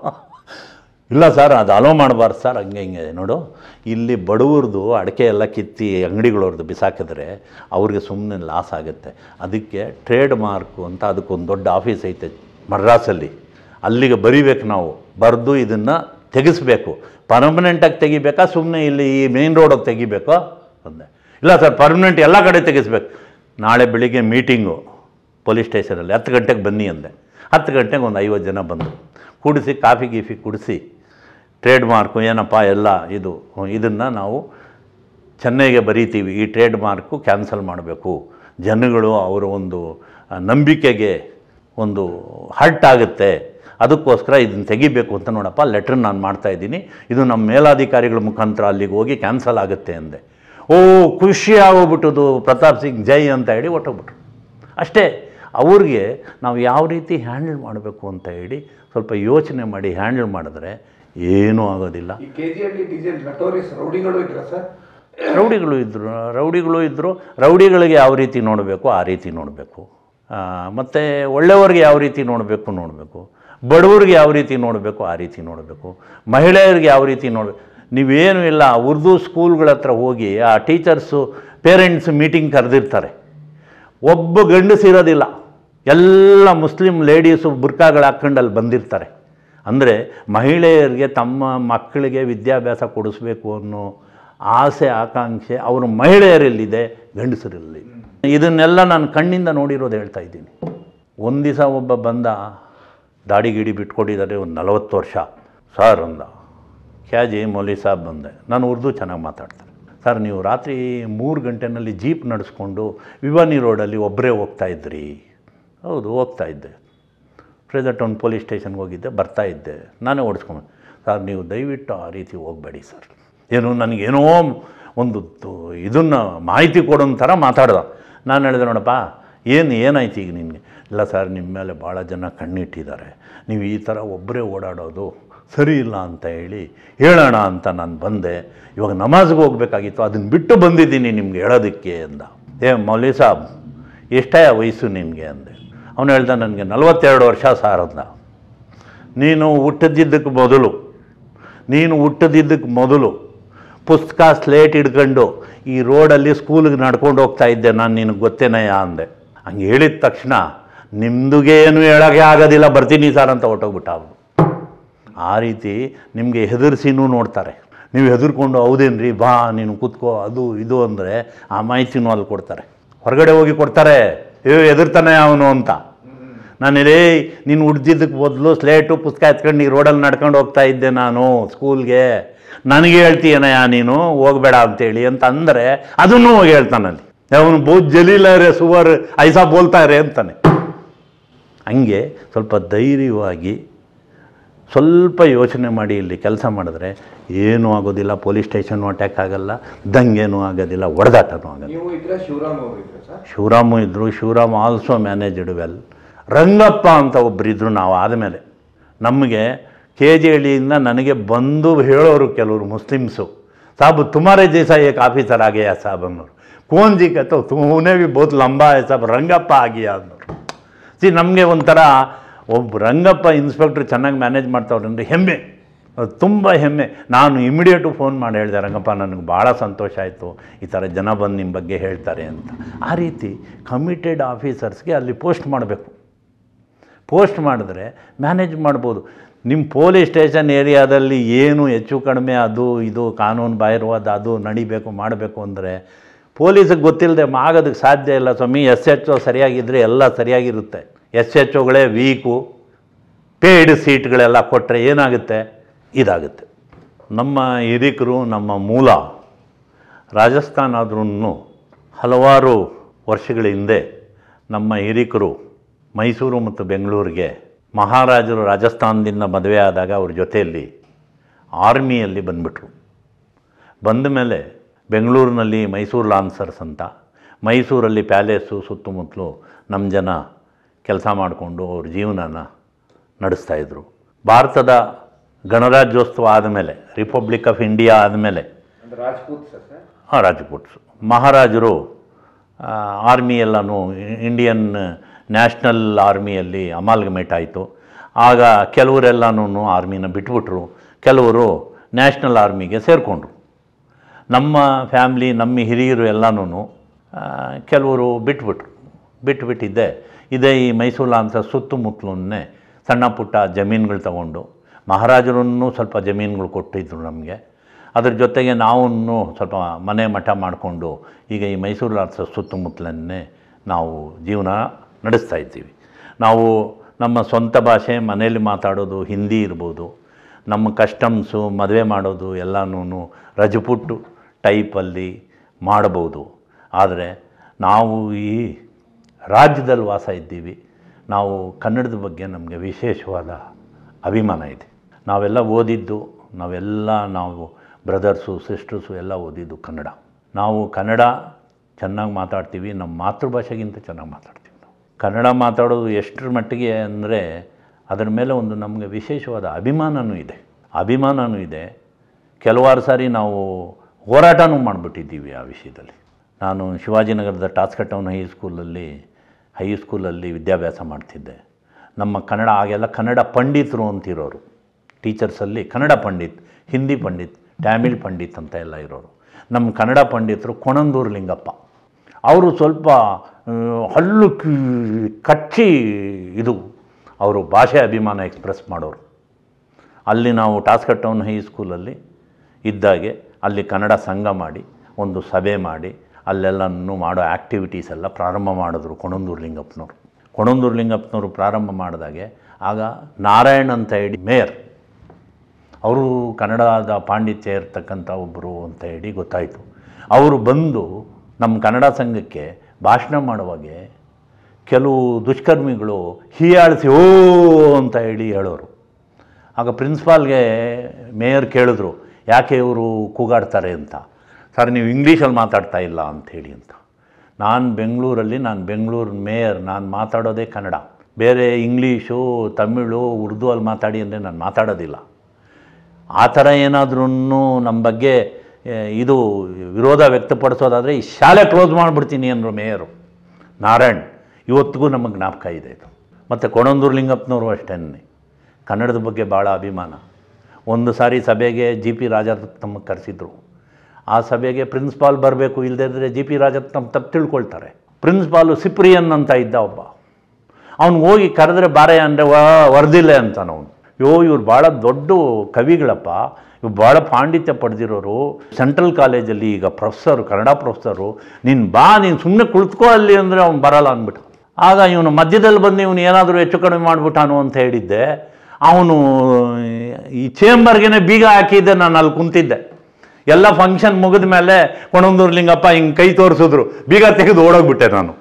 [SPEAKER 3] ಇಲ್ಲ ಸರ್ ಅದು ಅಲೋ ಮಾಡಬಾರ್ದು ಸರ್ ಹಂಗೆ ಹಿಂಗೆ ನೋಡು ಇಲ್ಲಿ ಬಡವ್ರದ್ದು ಅಡಿಕೆ ಎಲ್ಲ ಕಿತ್ತಿ ಅಂಗಡಿಗಳವ್ರದ್ದು ಬಿಸಾಕಿದ್ರೆ ಅವ್ರಿಗೆ ಸುಮ್ಮನೆ ಲಾಸ್ ಆಗುತ್ತೆ ಅದಕ್ಕೆ ಟ್ರೇಡ್ ಮಾರ್ಕು ಅಂತ ಅದಕ್ಕೊಂದು ದೊಡ್ಡ ಆಫೀಸ್ ಐತೆ ಮಡ್ರಾಸಲ್ಲಿ ಅಲ್ಲಿಗೆ ಬರಿಬೇಕು ನಾವು ಬರೆದು ಇದನ್ನು ತೆಗೆಸ್ಬೇಕು ಪರ್ಮನೆಂಟಾಗಿ ತೆಗಿಬೇಕಾ ಸುಮ್ಮನೆ ಇಲ್ಲಿ ಈ ಮೇನ್ ರೋಡಿಗೆ ತೆಗಿಬೇಕೋ ಅಂದೆ ಇಲ್ಲ ಸರ್ ಪರ್ಮನೆಂಟ್ ಎಲ್ಲ ಕಡೆ ತೆಗೆಸ್ಬೇಕು ನಾಳೆ ಬೆಳಿಗ್ಗೆ ಮೀಟಿಂಗು ಪೊಲೀಸ್ ಸ್ಟೇಷನಲ್ಲಿ ಹತ್ತು ಗಂಟೆಗೆ ಬನ್ನಿ ಅಂದೆ ಹತ್ತು ಗಂಟೆಗೆ ಒಂದು ಐವತ್ತು ಜನ ಬಂದು ಕುಡಿಸಿ ಕಾಫಿ ಗೀಫಿ ಕುಡಿಸಿ ಟ್ರೇಡ್ ಮಾರ್ಕು ಏನಪ್ಪ ಎಲ್ಲ ಇದು ಇದನ್ನು ನಾವು ಚೆನ್ನೈಗೆ ಬರೀತೀವಿ ಈ ಟ್ರೇಡ್ ಮಾರ್ಕು ಕ್ಯಾನ್ಸಲ್ ಮಾಡಬೇಕು ಜನಗಳು ಅವರ ಒಂದು ಆ, ನಂಬಿಕೆಗೆ ಒಂದು ಹರ್ಟ್ ಆಗುತ್ತೆ ಅದಕ್ಕೋಸ್ಕರ ಇದನ್ನು ತೆಗಿಬೇಕು ಅಂತ ನೋಡಪ್ಪ ಲೆಟ್ರ್ ನಾನು ಮಾಡ್ತಾ ಇದ್ದೀನಿ ಇದು ನಮ್ಮ ಮೇಲಾಧಿಕಾರಿಗಳ ಮುಖಾಂತರ ಅಲ್ಲಿಗೆ ಹೋಗಿ ಕ್ಯಾನ್ಸಲ್ ಆಗುತ್ತೆ ಅಂದೆ ಓ ಖುಷಿ ಆಗೋಗ್ಬಿಟ್ಟದು ಪ್ರತಾಪ್ ಸಿಂಗ್ ಜೈ ಅಂತ ಹೇಳಿ ಹೊಟ್ಟೋಗ್ಬಿಟ್ರು ಅಷ್ಟೇ ಅವ್ರಿಗೆ ನಾವು ಯಾವ ರೀತಿ ಹ್ಯಾಂಡಲ್ ಮಾಡಬೇಕು ಅಂತ ಹೇಳಿ ಸ್ವಲ್ಪ ಯೋಚನೆ ಮಾಡಿ ಹ್ಯಾಂಡಲ್ ಮಾಡಿದ್ರೆ ಏನೂ ಆಗೋದಿಲ್ಲ
[SPEAKER 1] ಈ K G Halli diesel notorious ರೌಡಿಗಳು ಇದ್ರ ಸರ್
[SPEAKER 3] ರೌಡಿಗಳು ಇದ್ದರು ರೌಡಿಗಳು ಇದ್ದರು ರೌಡಿಗಳಿಗೆ ಯಾವ ರೀತಿ ನೋಡಬೇಕು ಆ ರೀತಿ ನೋಡಬೇಕು ಮತ್ತು ಒಳ್ಳೆಯವ್ರಿಗೆ ಯಾವ ರೀತಿ ನೋಡಬೇಕು ನೋಡಬೇಕು ಬಡವ್ರಿಗೆ ಯಾವ ರೀತಿ ನೋಡಬೇಕು ಆ ರೀತಿ ನೋಡಬೇಕು ಮಹಿಳೆಯರಿಗೆ ಯಾವ ರೀತಿ ನೋಡಬೇಕು ನೀವೇನು ಇಲ್ಲ ಉರ್ದು ಸ್ಕೂಲ್ಗಳ ಹತ್ರ ಹೋಗಿ ಆ ಟೀಚರ್ಸು ಪೇರೆಂಟ್ಸ್ ಮೀಟಿಂಗ್ ಕರೆದಿರ್ತಾರೆ ಒಬ್ಬ ಗಂಡಸಿರೋದಿಲ್ಲ ಎಲ್ಲ ಮುಸ್ಲಿಂ ಲೇಡೀಸು ಬುರ್ಕಾಗಳು ಹಾಕ್ಕೊಂಡು ಅಲ್ಲಿ ಬಂದಿರ್ತಾರೆ ಅಂದರೆ ಮಹಿಳೆಯರಿಗೆ ತಮ್ಮ ಮಕ್ಕಳಿಗೆ ವಿದ್ಯಾಭ್ಯಾಸ ಕೊಡಿಸ್ಬೇಕು ಅನ್ನೋ ಆಸೆ ಆಕಾಂಕ್ಷೆ ಅವರು ಮಹಿಳೆಯರಲ್ಲಿದೆ ಗಂಡಸರಲ್ಲಿ ಇದನ್ನೆಲ್ಲ ನಾನು ಕಣ್ಣಿಂದ ನೋಡಿರೋದು ಹೇಳ್ತಾ ಇದ್ದೀನಿ ಒಂದು ದಿವಸ ಒಬ್ಬ ಬಂದ ದಾಡಿ ಗಿಡಿ ಬಿಟ್ಕೊಟ್ಟಿದ್ದಾರೆ ಒಂದು ನಲವತ್ತು ವರ್ಷ ಸರ್ ಅಂದ ಕ್ಯಾಜಿ ಮೌಲಿ ಸಾಬ್ ಬಂದೆ ನಾನು ಉರ್ದು ಚೆನ್ನಾಗಿ ಮಾತಾಡ್ತಾರೆ ಸರ್ ನೀವು ರಾತ್ರಿ ಮೂರು ಗಂಟೆನಲ್ಲಿ ಜೀಪ್ ನಡೆಸ್ಕೊಂಡು ವಿವಾನಿ ರೋಡಲ್ಲಿ ಒಬ್ಬರೇ ಹೋಗ್ತಾ ಇದ್ರಿ ಹೌದು ಹೋಗ್ತಾ ಇದ್ದೆ ಫ್ರೇಜರ್ ಟೌನ್ ಪೊಲೀಸ್ ಸ್ಟೇಷನ್ಗೆ ಹೋಗಿದ್ದೆ ಬರ್ತಾ ಇದ್ದೆ ನಾನೇ ಓಡಿಸ್ಕೊಂಡು ಸರ್ ನೀವು ದಯವಿಟ್ಟು ಆ ರೀತಿ ಹೋಗಬೇಡಿ ಸರ್ ಏನು ನನಗೇನೋ ಒಂದು ಇದನ್ನು ಮಾಹಿತಿ ಕೊಡೋನ್ ಥರ ಮಾತಾಡ್ದ ನಾನು ಹೇಳಿದೆ ನೋಡಪ್ಪ ಏನು ಏನಾಯ್ತು ಈಗ ನಿನಗೆ ಇಲ್ಲ ಸರ್ ನಿಮ್ಮ ಮೇಲೆ ಭಾಳ ಜನ ಕಣ್ಣಿಟ್ಟಿದ್ದಾರೆ ನೀವು ಈ ಥರ ಒಬ್ಬರೇ ಓಡಾಡೋದು ಸರಿ ಇಲ್ಲ ಅಂತ ಹೇಳಿ ಹೇಳೋಣ ಅಂತ ನಾನು ಬಂದೆ ಇವಾಗ ನಮಾಜ್ಗೆ ಹೋಗ್ಬೇಕಾಗಿತ್ತು ಅದನ್ನು ಬಿಟ್ಟು ಬಂದಿದ್ದೀನಿ ನಿಮ್ಗೆ ಹೇಳೋದಕ್ಕೆ ಅಂದ ಏ ಮೌಲಿ ಸಾಬ್ ಎಷ್ಟೇ ವಯಸ್ಸು ನಿನಗೆ ಅಂದೆ ಅವನು ಹೇಳ್ದ ನನಗೆ ನಲವತ್ತೆರಡು ವರ್ಷ ಸಾರ್ ಅಂದ ನೀನು ಹುಟ್ಟದಿದ್ದಕ್ಕೆ ಮೊದಲು ನೀನು ಹುಟ್ಟದಿದ್ದಕ್ಕೆ ಮೊದಲು ಪುಸ್ತಕ ಸ್ಲೇಟ್ ಹಿಡ್ಕೊಂಡು ಈ ರೋಡಲ್ಲಿ ಸ್ಕೂಲಿಗೆ ನಡ್ಕೊಂಡು ಹೋಗ್ತಾ ಇದ್ದೆ ನಾನು ನಿನಗೆ ಗೊತ್ತೇನಯ್ಯ ಅಂದೆ ಹಂಗೆ ಹೇಳಿದ ತಕ್ಷಣ ನಿಮ್ದುಗೇನು ಹೇಳೋಕ್ಕೆ ಆಗೋದಿಲ್ಲ ಬರ್ತೀನಿ ಸರ್ ಅಂತ ಹೊಟ್ಟೋಗ್ಬಿಟ್ಟ ಅವನು ಆ ರೀತಿ ನಿಮಗೆ ಹೆದರ್ಸಿನೂ ನೋಡ್ತಾರೆ ನೀವು ಹೆದರ್ಕೊಂಡು ಹೌದೇನ್ರಿ ಬಾ ನೀನು ಕೂತ್ಕೋ ಅದು ಇದು ಅಂದರೆ ಆ ಮಾಹಿತಿನೂ ಅಲ್ಲಿ ಕೊಡ್ತಾರೆ ಹೊರಗಡೆ ಹೋಗಿ ಕೊಡ್ತಾರೆ ಏ ಹೆದರ್ತಾನೆ ಅವನು ಅಂತ ನಾನು ರೇ ನೀನು ಹುಡ್ದಿದ್ದಕ್ಕೆ ಮೊದಲು ಸ್ಲೇಟು ಪುಸ್ತಕ ಎತ್ಕೊಂಡು ಈ ರೋಡಲ್ಲಿ ನಡ್ಕೊಂಡು ಹೋಗ್ತಾ ಇದ್ದೆ ನಾನು ಸ್ಕೂಲ್ಗೆ ನನಗೆ ಹೇಳ್ತೀಯನಯ್ಯ ನೀನು ಹೋಗಬೇಡ ಅಂತೇಳಿ ಅಂತ ಅಂದರೆ ಅದನ್ನು ಹೋಗಿ ಹೇಳ್ತಾನಲ್ಲಿ ಅವನು ಬಹುತ್ ಜಲೀಲ ರೇ ಸುವರ್ ಐಸಾ ಬೋಲ್ತಾ ರೇ ಅಂತಾನೆ ಹಂಗೆ ಸ್ವಲ್ಪ ಧೈರ್ಯವಾಗಿ ಸ್ವಲ್ಪ ಯೋಚನೆ ಮಾಡಿ ಇಲ್ಲಿ ಕೆಲಸ ಮಾಡಿದ್ರೆ ಏನೂ ಆಗೋದಿಲ್ಲ ಪೊಲೀಸ್ ಸ್ಟೇಷನ್ನು ಅಟ್ಯಾಕ್ ಆಗಲ್ಲ ದಂಗೇನೂ ಆಗೋದಿಲ್ಲ ಹೊಡೆದಾಟನೂ ಆಗಲ್ಲ
[SPEAKER 1] ನೀವು ಇದ್ರೆ ಶಿವರಾಮ್ ಅವರು ಇದ್ರೆ ಸರ್
[SPEAKER 3] ಶಿವರಾಮು ಇದ್ದರು Shivaram also managed well Rangappa ಅಂತ ಒಬ್ಬರಿದ್ದರು ನಾವು ಆದಮೇಲೆ ನಮಗೆ ಕೆ ಜಿ ಹಳ್ಳಿಯಿಂದ ನನಗೆ ಬಂದು ಹೇಳೋರು ಕೆಲವರು ಮುಸ್ಲಿಮ್ಸು ಸಾಬ್ ತುಮಾರೇ ಜೈಸಾ ಏಕ್ ಆಫೀಸರ್ ಆಗೇಯ ಸಾಬ್ ಅನ್ನೋರು ಕೋನ್ ಜಿ ಕತ್ತೋ ತೂನೇ ಬಿ ಬಹುತ್ ಲಂಬಾ है ಸಾಬ್ ರಂಗಪ್ಪ ಆಗಿಯ ಅನ್ನೋರು ಸಿ ನಮಗೆ ಒಂಥರ ಒಬ್ಬ ರಂಗಪ್ಪ ಇನ್ಸ್ಪೆಕ್ಟ್ರ್ ಚೆನ್ನಾಗಿ ಮ್ಯಾನೇಜ್ ಮಾಡ್ತಾವ್ರೆ ಅಂದರೆ ಹೆಮ್ಮೆ ಅದು ತುಂಬ ಹೆಮ್ಮೆ ನಾನು ಇಮಿಡಿಯೇಟು ಫೋನ್ ಮಾಡಿ ಹೇಳಿದೆ ರಂಗಪ್ಪ ನನಗೆ ಭಾಳ ಸಂತೋಷ ಆಯಿತು ಈ ಥರ ಜನ ಬಂದು ನಿಮ್ಮ ಬಗ್ಗೆ ಹೇಳ್ತಾರೆ ಅಂತ ಆ ರೀತಿ ಕಮಿಟೆಡ್ ಆಫೀಸರ್ಸ್ಗೆ ಅಲ್ಲಿ ಪೋಸ್ಟ್ ಮಾಡಬೇಕು ಪೋಸ್ಟ್ ಮಾಡಿದ್ರೆ ಮ್ಯಾನೇಜ್ ಮಾಡ್ಬೋದು ನಿಮ್ಮ ಪೊಲೀಸ್ ಸ್ಟೇಷನ್ ಏರಿಯಾದಲ್ಲಿ ಏನು ಹೆಚ್ಚು ಕಡಿಮೆ ಅದು ಇದು ಕಾನೂನು ಬಾಹಿರವಾದ ಅದು ನಡಿಬೇಕು ಮಾಡಬೇಕು ಅಂದರೆ ಪೊಲೀಸಿಗೆ ಗೊತ್ತಿಲ್ಲದೆ ಆಗೋದಕ್ಕೆ ಸಾಧ್ಯ ಇಲ್ಲ ಸ್ವಾಮಿ ಎಸ್ ಎಚ್ ಒ ಸರಿಯಾಗಿದ್ದರೆ ಎಲ್ಲ ಸರಿಯಾಗಿರುತ್ತೆ ಎಸ್ ಎಚ್ ಒಗಳೇ ವೀಕು ಪೇಯ್ಡ್ ಸೀಟ್ಗಳೆಲ್ಲ ಕೊಟ್ಟರೆ ಏನಾಗುತ್ತೆ ಇದಾಗುತ್ತೆ ನಮ್ಮ ಹಿರಿಕರು ನಮ್ಮ ಮೂಲ ರಾಜಸ್ಥಾನ ಆದ್ರೂ ಹಲವಾರು ವರ್ಷಗಳ ಹಿಂದೆ ನಮ್ಮ ಹಿರಿಕರು ಮೈಸೂರು ಮತ್ತು ಬೆಂಗಳೂರಿಗೆ ಮಹಾರಾಜರು ರಾಜಸ್ಥಾನದಿಂದ ಮದುವೆ ಆದಾಗ ಅವ್ರ ಜೊತೆಯಲ್ಲಿ ಆರ್ಮಿಯಲ್ಲಿ ಬಂದ್ಬಿಟ್ರು ಬಂದ ಮೇಲೆ ಬೆಂಗಳೂರಿನಲ್ಲಿ ಮೈಸೂರು ಲಾನ್ಸರ್ಸ್ ಅಂತ ಮೈಸೂರಲ್ಲಿ ಪ್ಯಾಲೇಸು ಸುತ್ತಮುತ್ತಲು ನಮ್ಮ ಜನ ಕೆಲಸ ಮಾಡಿಕೊಂಡು ಅವ್ರ ಜೀವನನ ನಡೆಸ್ತಾಯಿದ್ರು ಭಾರತದ ಗಣರಾಜ್ಯೋತ್ಸವ ಆದಮೇಲೆ ರಿಪಬ್ಲಿಕ್ ಆಫ್ ಇಂಡಿಯಾ ಆದಮೇಲೆ
[SPEAKER 1] ಅಂದ್ರೆ ರಾಜ್ಪೂತ್ ಸರ್ ಸರ್
[SPEAKER 3] ಹಾಂ ರಾಜಪೂಟ್ಸು ಮಹಾರಾಜರು ಆ, ಆರ್ಮಿ ಎಲ್ಲನೂ ಇಂಡಿಯನ್ ನ್ಯಾಷನಲ್ ಆರ್ಮಿಯಲ್ಲಿ ಅಮಾಲ್ಗಮೇಟ್ ಆಯಿತು ಆಗ ಕೆಲವರೆಲ್ಲನೂ ಆರ್ಮಿನ ಬಿಟ್ಬಿಟ್ರು ಕೆಲವರು ನ್ಯಾಷನಲ್ ಆರ್ಮಿಗೆ ಸೇರಿಕೊಂಡ್ರು ನಮ್ಮ ಫ್ಯಾಮ್ಲಿ ನಮ್ಮ ಹಿರಿಯರು ಎಲ್ಲನೂ ಕೆಲವರು ಬಿಟ್ಬಿಟ್ರು ಬಿಟ್ಬಿಟ್ಟಿದ್ದೆ ಇದೇ ಈ ಮೈಸೂರು ಅಂತ ಸುತ್ತಮುತ್ತಲನ್ನೇ ಸಣ್ಣ ಪುಟ್ಟ ಜಮೀನುಗಳು ತಗೊಂಡು ಮಹಾರಾಜರನ್ನು ಸ್ವಲ್ಪ ಜಮೀನುಗಳು ಕೊಟ್ಟಿದ್ರು ನಮಗೆ ಅದ್ರ ಜೊತೆಗೆ ನಾವು ಸ್ವಲ್ಪ ಮನೆ ಮಠ ಮಾಡಿಕೊಂಡು ಈಗ ಈ ಮೈಸೂರು ರಾಷ್ಟ್ರ ಸುತ್ತಮುತ್ತಲನ್ನೇ ನಾವು ಜೀವನ ನಡೆಸ್ತಾ ಇದ್ದೀವಿ ನಾವು ನಮ್ಮ ಸ್ವಂತ ಭಾಷೆ ಮನೆಯಲ್ಲಿ ಮಾತಾಡೋದು ಹಿಂದಿ ಇರ್ಬೋದು ನಮ್ಮ ಕಸ್ಟಮ್ಸು ಮದುವೆ ಮಾಡೋದು ಎಲ್ಲನೂ ರಜಪುಟ್ಟು ಟೈಪಲ್ಲಿ ಮಾಡಬಹುದು ಆದರೆ ನಾವು ಈ ರಾಜ್ಯದಲ್ಲಿ ವಾಸ ಇದ್ದೀವಿ ನಾವು ಕನ್ನಡದ ಬಗ್ಗೆ ನಮಗೆ ವಿಶೇಷವಾದ ಅಭಿಮಾನ ಇದೆ ನಾವೆಲ್ಲ ಓದಿದ್ದು ನಾವೆಲ್ಲ ನಾವು ಬ್ರದರ್ಸು ಸಿಸ್ಟರ್ಸು ಎಲ್ಲ ಓದಿದ್ದು ಕನ್ನಡ ನಾವು ಕನ್ನಡ ಚೆನ್ನಾಗಿ ಮಾತಾಡ್ತೀವಿ ನಮ್ಮ ಮಾತೃಭಾಷೆಗಿಂತ ಚೆನ್ನಾಗಿ ಮಾತಾಡ್ತೀವಿ ನಾವು ಕನ್ನಡ ಮಾತಾಡೋದು ಎಷ್ಟರ ಮಟ್ಟಿಗೆ ಅಂದರೆ ಅದರ ಮೇಲೆ ಒಂದು ನಮಗೆ ವಿಶೇಷವಾದ ಅಭಿಮಾನವೂ ಇದೆ ಅಭಿಮಾನವೂ ಇದೆ ಕೆಲವಾರು ಸಾರಿ ನಾವು ಹೋರಾಟನೂ ಮಾಡಿಬಿಟ್ಟಿದ್ದೀವಿ ಆ ವಿಷಯದಲ್ಲಿ ನಾನು ಶಿವಾಜಿನಗರದ ಟಾಸ್ಕ ಟೌನ್ ಹೈಸ್ಕೂಲಲ್ಲಿ ಹೈಸ್ಕೂಲಲ್ಲಿ ವಿದ್ಯಾಭ್ಯಾಸ ಮಾಡ್ತಿದ್ದೆ ನಮ್ಮ ಕನ್ನಡ ಆಗೆಲ್ಲ ಕನ್ನಡ ಪಂಡಿತರು ಅಂತಿರೋರು ಟೀಚರ್ಸಲ್ಲಿ ಕನ್ನಡ ಪಂಡಿತ್ ಹಿಂದಿ ಪಂಡಿತ್ ಟ್ಯಾಮಿಳ್ ಪಂಡಿತ್ ಅಂತ ಎಲ್ಲ ಇರೋರು ನಮ್ಮ ಕನ್ನಡ ಪಂಡಿತರು ಕೊಣಂದೂರು ಲಿಂಗಪ್ಪ ಅವರು ಸ್ವಲ್ಪ ಆ, ಹಲ್ಲು ಕಿ- ಕಚ್ಚಿ ಇದು ಅವರು ಭಾಷೆ ಅಭಿಮಾನ ಎಕ್ಸ್ಪ್ರೆಸ್ ಮಾಡೋರು ಅಲ್ಲಿ ನಾವು ಟಾಸ್ಕ ಟೌನ್ ಹೈಸ್ಕೂಲಲ್ಲಿ ಇದ್ದಾಗೆ ಅಲ್ಲಿ ಕನ್ನಡ ಸಂಘ ಮಾಡಿ ಒಂದು ಸಭೆ ಮಾಡಿ ಅಲ್ಲೆಲ್ಲನೂ ಮಾಡೋ ಆ್ಯಕ್ಟಿವಿಟೀಸ್ ಎಲ್ಲ ಪ್ರಾರಂಭ ಮಾಡಿದ್ರು ಕೊಣಂದೂರು ಲಿಂಗಪ್ಪನವರು ಕೊಣಂದೂರು ಲಿಂಗಪ್ಪನವರು ಪ್ರಾರಂಭ ಮಾಡಿದಾಗೆ ಆಗ ನಾರಾಯಣ್ ಅಂತ ಹೇಳಿ ಮೇಯರ್ ಅವರು ಕನ್ನಡದ ಪಾಂಡಿತ್ಯ ಇರ್ತಕ್ಕಂಥ ಒಬ್ಬರು ಅಂತ ಹೇಳಿ ಗೊತ್ತಾಯಿತು ಅವರು ಬಂದು ನಮ್ಮ ಕನ್ನಡ ಸಂಘಕ್ಕೆ ಭಾಷಣ ಮಾಡುವಾಗೆ ಕೆಲವು ದುಷ್ಕರ್ಮಿಗಳು ಹೀಯಾಳಿಸಿ ಓ ಅಂತ ಹೇಳಿ ಹೇಳೋರು ಆಗ ಪ್ರಿನ್ಸಿಪಾಲ್ಗೆ ಮೇಯರ್ ಕೇಳಿದ್ರು ಯಾಕೆ ಇವರು ಕೂಗಾಡ್ತಾರೆ ಅಂತ ಸರ್ ನೀವು ಇಂಗ್ಲೀಷಲ್ಲಿ ಮಾತಾಡ್ತಾ ಇಲ್ಲ ಅಂಥೇಳಿ ಅಂತ ನಾನು ಬೆಂಗಳೂರಲ್ಲಿ ನಾನು ಬೆಂಗಳೂರು ಮೇಯರ್ ನಾನು ಮಾತಾಡೋದೇ ಕನ್ನಡ ಬೇರೆ ಇಂಗ್ಲೀಷು ತಮಿಳು ಉರ್ದು ಅಲ್ಲಿ ಮಾತಾಡಿ ಅಂದರೆ ನಾನು ಮಾತಾಡೋದಿಲ್ಲ ಆ ಥರ ಏನಾದ್ರೂ ನಮ್ಮ ಬಗ್ಗೆ ಏ, ಇದು ವಿರೋಧ ವ್ಯಕ್ತಪಡಿಸೋದಾದರೆ ಈ ಶಾಲೆ ಕ್ಲೋಸ್ ಮಾಡಿಬಿಡ್ತೀನಿ ಅಂದರು ಮೇಯರು ನಾರಾಯಣ್ ಇವತ್ತಿಗೂ ನಮಗೆ ಜ್ಞಾಪಕ ಇದೆ ಇದು ಮತ್ತು ಕೊಣಂದೂರು ಲಿಂಗಪ್ಪನವರು ಅಷ್ಟೇ ಕನ್ನಡದ ಬಗ್ಗೆ ಭಾಳ ಅಭಿಮಾನ ಒಂದು ಸಾರಿ ಸಭೆಗೆ ಜಿ ಪಿ ರಾಜರತ್ನಮ್ಮ ಕರೆಸಿದ್ರು ಆ ಸಭೆಗೆ ಪ್ರಿನ್ಸಿಪಾಲ್ ಬರಬೇಕು ಇಲ್ಲದೇ ಇದ್ದರೆ ಜಿ ಪಿ ರಾಜರತ್ನಮ್ ತಪ್ಪು ತಿಳ್ಕೊಳ್ತಾರೆ ಪ್ರಿನ್ಸಿಪಾಲು ಸಿಪ್ರಿಯನ್ ಅಂತ ಇದ್ದ ಒಬ್ಬ ಅವ್ನು ಹೋಗಿ ಕರೆದ್ರೆ ಬಾರೆ ಅಂದರೆ ವ ವರ್ದಿಲ್ಲೆ ಅಂತಾನ ಅವನು ಯೋ ಇವ್ರು ಭಾಳ ದೊಡ್ಡ ಕವಿಗಳಪ್ಪ ಇವ್ರು ಭಾಳ ಪಾಂಡಿತ್ಯ ಪಡೆದಿರೋರು ಸೆಂಟ್ರಲ್ ಕಾಲೇಜಲ್ಲಿ ಈಗ ಪ್ರೊಫೆಸರು ಕನ್ನಡ ಪ್ರೊಫೆಸರು ನೀನು ಬಾ ನೀನು ಸುಮ್ಮನೆ ಕುಳಿತುಕೋ ಅಲ್ಲಿ ಅಂದರೆ ಅವ್ನು ಬರಲ್ಲ ಅಂದ್ಬಿಟ್ಟು ಆಗ ಇವನು ಮಧ್ಯದಲ್ಲಿ ಬಂದು ಇವನು ಏನಾದರೂ ಹೆಚ್ಚು ಕಡಿಮೆ ಮಾಡಿಬಿಟ್ಟಾನು ಅಂತ ಹೇಳಿದ್ದೆ ಅವನು ಈ ಚೇಂಬರ್ಗೆ ಬೀಗ ಹಾಕಿದ್ದೆ ನಾನು ಅಲ್ಲಿ ಕುಂತಿದ್ದೆ ಎಲ್ಲ ಫಂಕ್ಷನ್ ಮುಗಿದ ಮೇಲೆ ಕೊಣಂದೂರು ಲಿಂಗಪ್ಪ ಹಿಂಗೆ ಕೈ ತೋರಿಸಿದ್ರು ಬೀಗ ತೆಗೆದು ಓಡೋಗ್ಬಿಟ್ಟೆ ನಾನು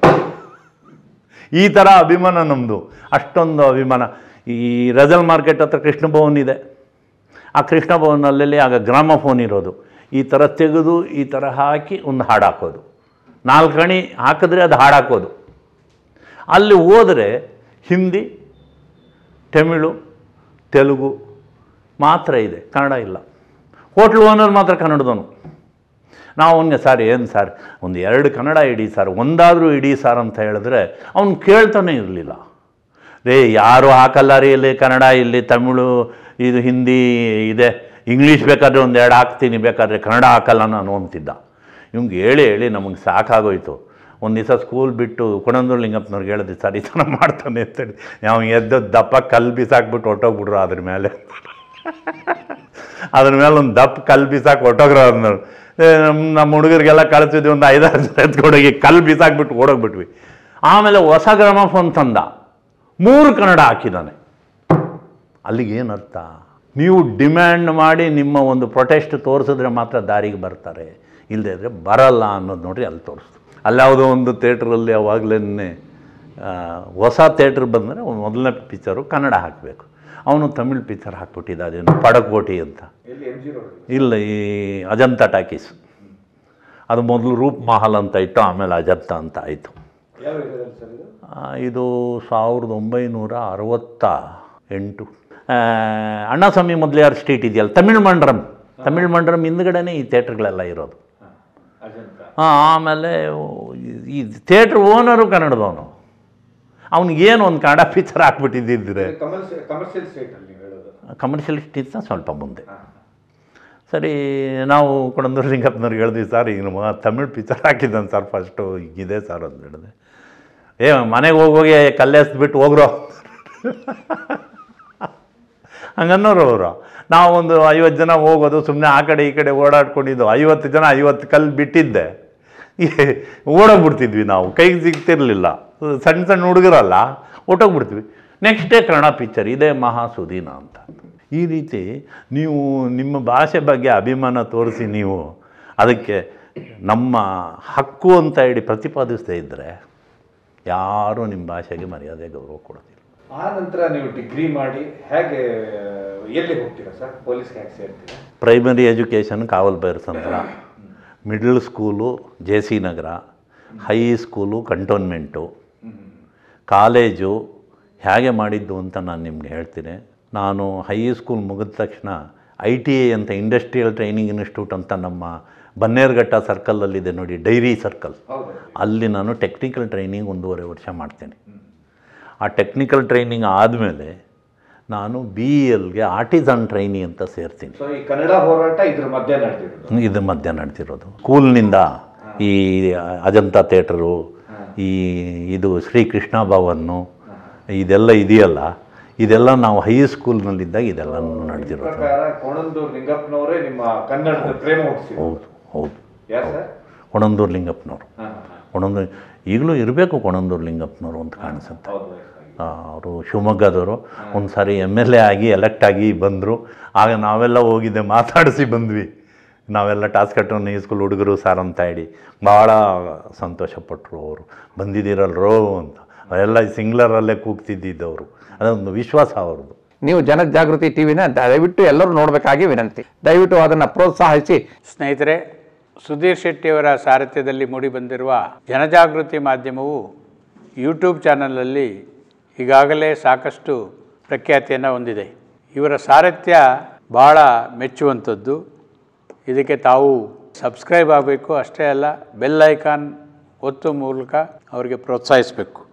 [SPEAKER 3] ಈ ಥರ ಅಭಿಮಾನ ನಮ್ಮದು ಅಷ್ಟೊಂದು ಅಭಿಮಾನ ಈ ರಜಲ್ ಮಾರ್ಕೆಟ್ ಹತ್ರ ಕೃಷ್ಣ ಭವನ್ ಇದೆ ಆ ಕೃಷ್ಣ ಭವನಲ್ಲಿ ಆಗ ಗ್ರಾಮಫೋನ್ ಇರೋದು ಈ ಥರ ತೆಗೆದು ಈ ಥರ ಹಾಕಿ ಒಂದು ಹಾಡು ಹಾಕೋದು ನಾಲ್ಕು ಅಣಿ ಹಾಕಿದ್ರೆ ಅದು ಹಾಡು ಹಾಕೋದು ಅಲ್ಲಿ ಹೋದರೆ ಹಿಂದಿ ತಮಿಳು ತೆಲುಗು ಮಾತ್ರ ಇದೆ ಕನ್ನಡ ಇಲ್ಲ ಹೋಟ್ಲ್ ಓನರ್ ಮಾತ್ರ ಕನ್ನಡದವನು ನಾವು ಅವನಿಗೆ ಸರ್ ಏನು ಸರ್ ಒಂದು ಎರಡು ಕನ್ನಡ ಇಡಿ ಸರ್ ಒಂದಾದರೂ ಇಡಿ ಸರ್ ಅಂತ ಹೇಳಿದ್ರೆ ಅವ್ನು ಕೇಳ್ತಾನೆ ಇರಲಿಲ್ಲ ರೇ ಯಾರು ಹಾಕಲ್ಲ ರೀ ಇಲ್ಲಿ ಕನ್ನಡ ಇಲ್ಲಿ ತಮಿಳು ಇದು ಹಿಂದಿ ಇದೆ ಇಂಗ್ಲೀಷ್ ಬೇಕಾದ್ರೆ ಒಂದು ಎರಡು ಹಾಕ್ತೀನಿ ಬೇಕಾದ್ರೆ ಕನ್ನಡ ಹಾಕಲ್ಲ ನಾನು ಅಂತಿದ್ದ ಇವ್ಗೆ ಹೇಳಿ ಹೇಳಿ ನಮಗೆ ಸಾಕಾಗೋಯ್ತು ಒಂದು ದಿವಸ ಸ್ಕೂಲ್ ಬಿಟ್ಟು ಕೊಣಂದೂರು ಲಿಂಗಪ್ಪನವ್ರಿಗೆ ಹೇಳಿದೆ ಸರ್ ಈ ಥರ ಮಾಡ್ತಾನೆ ಅಂತೇಳಿ ಅವ್ನು ಎದ್ದು ದಪ್ಪ ಕಲ್ಲು ಬಿಸಾಕ್ಬಿಟ್ಟು ಹೊಟ್ಟೋಗ್ಬಿಟ್ರು ಅದ್ರ ಮೇಲೆ ಅದ್ರ ಮೇಲೆ ಒಂದು ದಪ್ಪ ಕಲ್ಲು ಬಿಸಾಕಿ ಹೊಟ್ಟೋಗ್ರ ಅಂದ್ರು ಏ, ನಮ್ಮ ನಮ್ಮ ಹುಡುಗರಿಗೆಲ್ಲ ಕಳಿಸಿದ್ವಿ ಒಂದು ಐದಾರು ಜನ ಎತ್ಕೊಂಡೋಗಿ ಕಲ್ಲು ಬಿಸಾಕ್ಬಿಟ್ಟು ಓಡೋಗ್ಬಿಟ್ವಿ ಆಮೇಲೆ ಹೊಸ ಗ್ರಾಮಫೋನ್ ತಂದ ಮೂರು ಕನ್ನಡ ಹಾಕಿದ್ದಾನೆ ಅಲ್ಲಿಗೆ ಏನರ್ಥ ನೀವು ಡಿಮ್ಯಾಂಡ್ ಮಾಡಿ ನಿಮ್ಮ ಒಂದು ಪ್ರೊಟೆಸ್ಟ್ ತೋರಿಸಿದ್ರೆ ಮಾತ್ರ ದಾರಿಗೆ ಬರ್ತಾರೆ ಇಲ್ಲದೇ ಇದ್ರೆ ಬರಲ್ಲ ಅನ್ನೋದು ನೋಡ್ರಿ ಅಲ್ಲಿ ತೋರಿಸ್ತು ಅಲ್ಲಾವುದೋ ಒಂದು ಥಿಯೇಟ್ರಲ್ಲಿ ಅವಾಗಲೇ ಹೊಸ ಥಿಯೇಟ್ರ್ ಬಂದರೆ ಮೊದಲನೇ ಪಿಕ್ಚರು ಕನ್ನಡ ಹಾಕಬೇಕು ಅವನು ತಮಿಳ್ ಪಿಕ್ಚರ್ ಹಾಕ್ಬಿಟ್ಟಿದ್ದ ಅದೇನು ಪಡಕೋಟಿ ಅಂತ
[SPEAKER 1] ಎಲ್ಲಿ ಎಂ ಜಿ ರೋಡ್
[SPEAKER 3] ಇಲ್ಲ ಈ ಅಜಂತಾ ಟಾಕೀಸ್ ಅದು ಮೊದಲು ರೂಪ್ ಮಹಲ್ ಅಂತ ಇಟ್ಟು ಆಮೇಲೆ ಅಜಂತ ಅಂತ ಆಯಿತು
[SPEAKER 1] ಯಾವ ಏರಿಯಾದಲ್ಲಿ ಸರ್ ಇದು
[SPEAKER 3] ಇದು ಸಾವಿರದ ಒಂಬೈನೂರ ಅರವತ್ತ ಎಂಟು ಆ, ಅಣ್ಣಾಸ್ವಾಮಿ ಮೊದಲಿಯಾರ್ ಸ್ಟ್ರೀಟ್ ಇದೆಯಲ್ಲ ತಮಿಳ್ ಮಂಡ್ರಂ ತಮಿಳ್ ಮಂಡ್ರಂ ಹಿಂದ್ಗಡೆನೇ ಈ ಥಿಯೇಟ್ರ್ಗಳೆಲ್ಲ ಇರೋದು
[SPEAKER 1] ಅಜಂತ
[SPEAKER 3] ಹಾಂ ಆಮೇಲೆ ಈ ಥಿಯೇಟ್ರ್ ಓನರು ಕನ್ನಡದವನು ಅವ್ನಿಗೇನು ಒಂದು ಕನ್ನಡ ಪಿಕ್ಚರ್ ಹಾಕ್ಬಿಟ್ಟಿದ್ದಿದ್ರೆ
[SPEAKER 1] ಕಮರ್ಷಿಯಲ್ ಕಮರ್ಷಿಯಲ್ ಸ್ಟೇಟ್ ಅಲ್ಲಿ ನೀವು ಹೇಳೋದು
[SPEAKER 3] ಕಮರ್ಷಿಯಲಿಸ್ಟಿಂದ ಸ್ವಲ್ಪ ಮುಂದೆ
[SPEAKER 1] ಹಾ.
[SPEAKER 3] ಸರಿ ನಾವು ಕೊಡಂದೂರು ಲಿಂಗಪ್ಪನವ್ರಿಗೆ ಹೇಳಿದ್ವಿ ಸರ್ ಈಗ ನಮ್ಮ ಮಗ ತಮಿಳ್ ಪಿಕ್ಚರ್ ಹಾಕಿದ್ದಾನೆ ಸರ್ ಫಸ್ಟು ಈಗಿದೆ ಸರ್ ಅಂತ ಹೇಳಿದೆ ಏ ಮನೆಗೆ ಹೋಗಿ ಹೋಗಿ ಕಲ್ಲೆಸ್ಬಿಟ್ಟು ಹೋಗ್ರೋ ಹಂಗನ್ನೋರು ಅವರು ನಾವು ಒಂದು ಐವತ್ತು ಜನ ಹೋಗೋದು ಸುಮ್ಮನೆ ಆ ಕಡೆ ಈ ಕಡೆ ಓಡಾಡ್ಕೊಂಡಿದ್ದು ಐವತ್ತು ಜನ ಐವತ್ತು ಕಲ್ಲು ಬಿಟ್ಟಿದ್ದೆ ಈ ಓಡೋಗ್ಬಿಡ್ತಿದ್ವಿ ನಾವು ಕೈಗೆ ಸಿಗ್ತಿರ್ಲಿಲ್ಲ ಸಣ್ಣ ಸಣ್ಣ ಹುಡುಗರಲ್ಲ ಹೊಟ್ಟೋಗ್ಬಿಡ್ತೀವಿ ನೆಕ್ಸ್ಟ್ ಡೇ ಕನ್ನಡ ಪಿಕ್ಚರ್ ಇದೇ ಮಹಾಸುದೀನ ಅಂತ ಈ ರೀತಿ ನೀವು ನಿಮ್ಮ ಭಾಷೆ ಬಗ್ಗೆ ಅಭಿಮಾನ ತೋರಿಸಿ ನೀವು ಅದಕ್ಕೆ ನಮ್ಮ ಹಕ್ಕು ಅಂತ ಹೇಳಿ ಪ್ರತಿಪಾದಿಸದೇ ಇದ್ದರೆ ಯಾರೂ ನಿಮ್ಮ ಭಾಷೆಗೆ ಮರ್ಯಾದೆ ಗೌರವ ಕೊಡೋದಿಲ್ಲ
[SPEAKER 1] ಆ ನಂತರ ನೀವು ಡಿಗ್ರಿ ಮಾಡಿ ಹೇಗೆ ಎಲ್ಲಿ ಹೋಗ್ತೀರಾ ಸರ್ ಪೊಲೀಸ್ಗೆ ಹೇಗೆ ಸೇರ್ತೀರಾ
[SPEAKER 3] primary education Kaval Byrasandra middle school J C Nagar high school cantonment college ಹೇಗೆ ಮಾಡಿದ್ದು ಅಂತ ನಾನು ನಿಮ್ಗೆ ಹೇಳ್ತೀನಿ ನಾನು ಹೈ ಸ್ಕೂಲ್ ಮುಗಿದ ತಕ್ಷಣ ಐ ಟಿ ಐ ಅಂತ ಇಂಡಸ್ಟ್ರಿಯಲ್ ಟ್ರೈನಿಂಗ್ ಇನ್ಸ್ಟಿಟ್ಯೂಟ್ ಅಂತ ನಮ್ಮ ಬನ್ನೇರುಘಟ್ಟ ಸರ್ಕಲಲ್ಲಿದೆ ನೋಡಿ ಡೈರಿ ಸರ್ಕಲ್
[SPEAKER 1] ಹೌದು
[SPEAKER 3] ಅಲ್ಲಿ ನಾನು ಟೆಕ್ನಿಕಲ್ ಟ್ರೈನಿಂಗ್ ಒಂದೂವರೆ ವರ್ಷ ಮಾಡ್ತೇನೆ ಆ ಟೆಕ್ನಿಕಲ್ ಟ್ರೈನಿಂಗ್ ಆದಮೇಲೆ ನಾನು ಬಿ ಎಲ್ಗೆ ಆರ್ಟಿಸನ್ ಟ್ರೈನಿ ಅಂತ ಸೇರ್ತೀನಿ
[SPEAKER 1] ಸೊ ಈ ಕನ್ನಡ ಹೋರಾಟ ಇದ್ರ ಮಧ್ಯೆ ನಡೆದಿರೋದು
[SPEAKER 3] ಇದು ಮಧ್ಯ ನಡೆದಿರೋದು ಸ್ಕೂಲ್ನಿಂದ ಈ ಅಜಂತಾ ಥಿಯೇಟರು ಈ ಇದು ಶ್ರೀಕೃಷ್ಣ ಭವನ್ನು ಇದೆಲ್ಲ ಇದೆಯಲ್ಲ ಇದೆಲ್ಲ ನಾವು ಹೈ ಸ್ಕೂಲ್ನಲ್ಲಿದ್ದಾಗ ಇದೆಲ್ಲ ನಡೆದಿರೋದು
[SPEAKER 1] ಪ್ರಕಾರ ಕೋಣಂದೂರು ಲಿಂಗಪ್ಪನವರೇ ನಿಮ್ಮ ಕನ್ನಡದ ಪ್ರೇಮ ಹುಟ್ಟಿಸಿದ್ರು
[SPEAKER 3] ಹೌದು ಹೌದು
[SPEAKER 1] ಯಾರು ಸರ್
[SPEAKER 3] ಕೊಣಂದೂರು ಲಿಂಗಪ್ಪನವರು
[SPEAKER 1] ಹಾ, ಹಾ, ಹಾ.
[SPEAKER 3] ಕೊಣಂದೂರು ಈಗಲೂ ಇರಬೇಕು ಕೊಣಂದೂರು ಲಿಂಗಪ್ಪನವರು ಅಂತ ಕಾಣಿಸುತ್ತೆ
[SPEAKER 1] ಹೌದು ವಯಸ್ಸಾಗಿ.
[SPEAKER 3] ಅವರು ಶಿವಮೊಗ್ಗದವರು ಒಂದು ಸಾರಿ ಎಮ್ ಎಲ್ ಎ ಆಗಿ ಎಲೆಕ್ಟ್ ಆಗಿ ಬಂದರು ಆಗ ನಾವೆಲ್ಲ ಹೋಗಿದ್ದೆ ಮಾತಾಡಿಸಿ ಬಂದ್ವಿ ನಾವೆಲ್ಲ ಟಾಸ್ಕ್ ಕಟ್ಟೋನ್ ಸ್ಕೂಲ್ ಹುಡುಗರು ಸರ್ ಅಂತ ಹೇಳಿ ಭಾಳ ಸಂತೋಷಪಟ್ಟರು ಅವರು ಬಂದಿದ್ದೀರಲ್ರೋ ಅಂತ ಅವರೆಲ್ಲ ಸಿಂಗ್ಲರಲ್ಲೇ ಕೂಗ್ತಿದ್ದಿದ್ದವರು ಅದೊಂದು ವಿಶ್ವಾಸ ಅವ್ರದ್ದು
[SPEAKER 4] ನೀವು ಜನಜಾಗೃತಿ ಟಿವಿನ ದಯವಿಟ್ಟು ಎಲ್ಲರೂ ನೋಡಬೇಕಾಗಿ ವಿನಂತಿ ದಯವಿಟ್ಟು ಅದನ್ನು ಪ್ರೋತ್ಸಾಹಿಸಿ
[SPEAKER 5] ಸ್ನೇಹಿತರೆ ಸುಧೀರ್ ಶೆಟ್ಟಿಯವರ ಸಾರಥ್ಯದಲ್ಲಿ ಮೂಡಿಬಂದಿರುವ ಜನಜಾಗೃತಿ ಮಾಧ್ಯಮವು ಯೂಟ್ಯೂಬ್ ಚಾನಲಲ್ಲಿ ಈಗಾಗಲೇ ಸಾಕಷ್ಟು ಪ್ರಖ್ಯಾತಿಯನ್ನು ಹೊಂದಿದೆ ಇವರ ಸಾರಥ್ಯ ಭಾಳ ಮೆಚ್ಚುವಂಥದ್ದು ಇದಕ್ಕೆ ತಾವು ಸಬ್ಸ್ಕ್ರೈಬ್ ಆಗಬೇಕು ಅಷ್ಟೇ ಅಲ್ಲ ಬೆಲ್ ಐಕಾನ್ ಒತ್ತು ಮೂಲಕ ಅವರಿಗೆ ಪ್ರೋತ್ಸಾಹಿಸಬೇಕು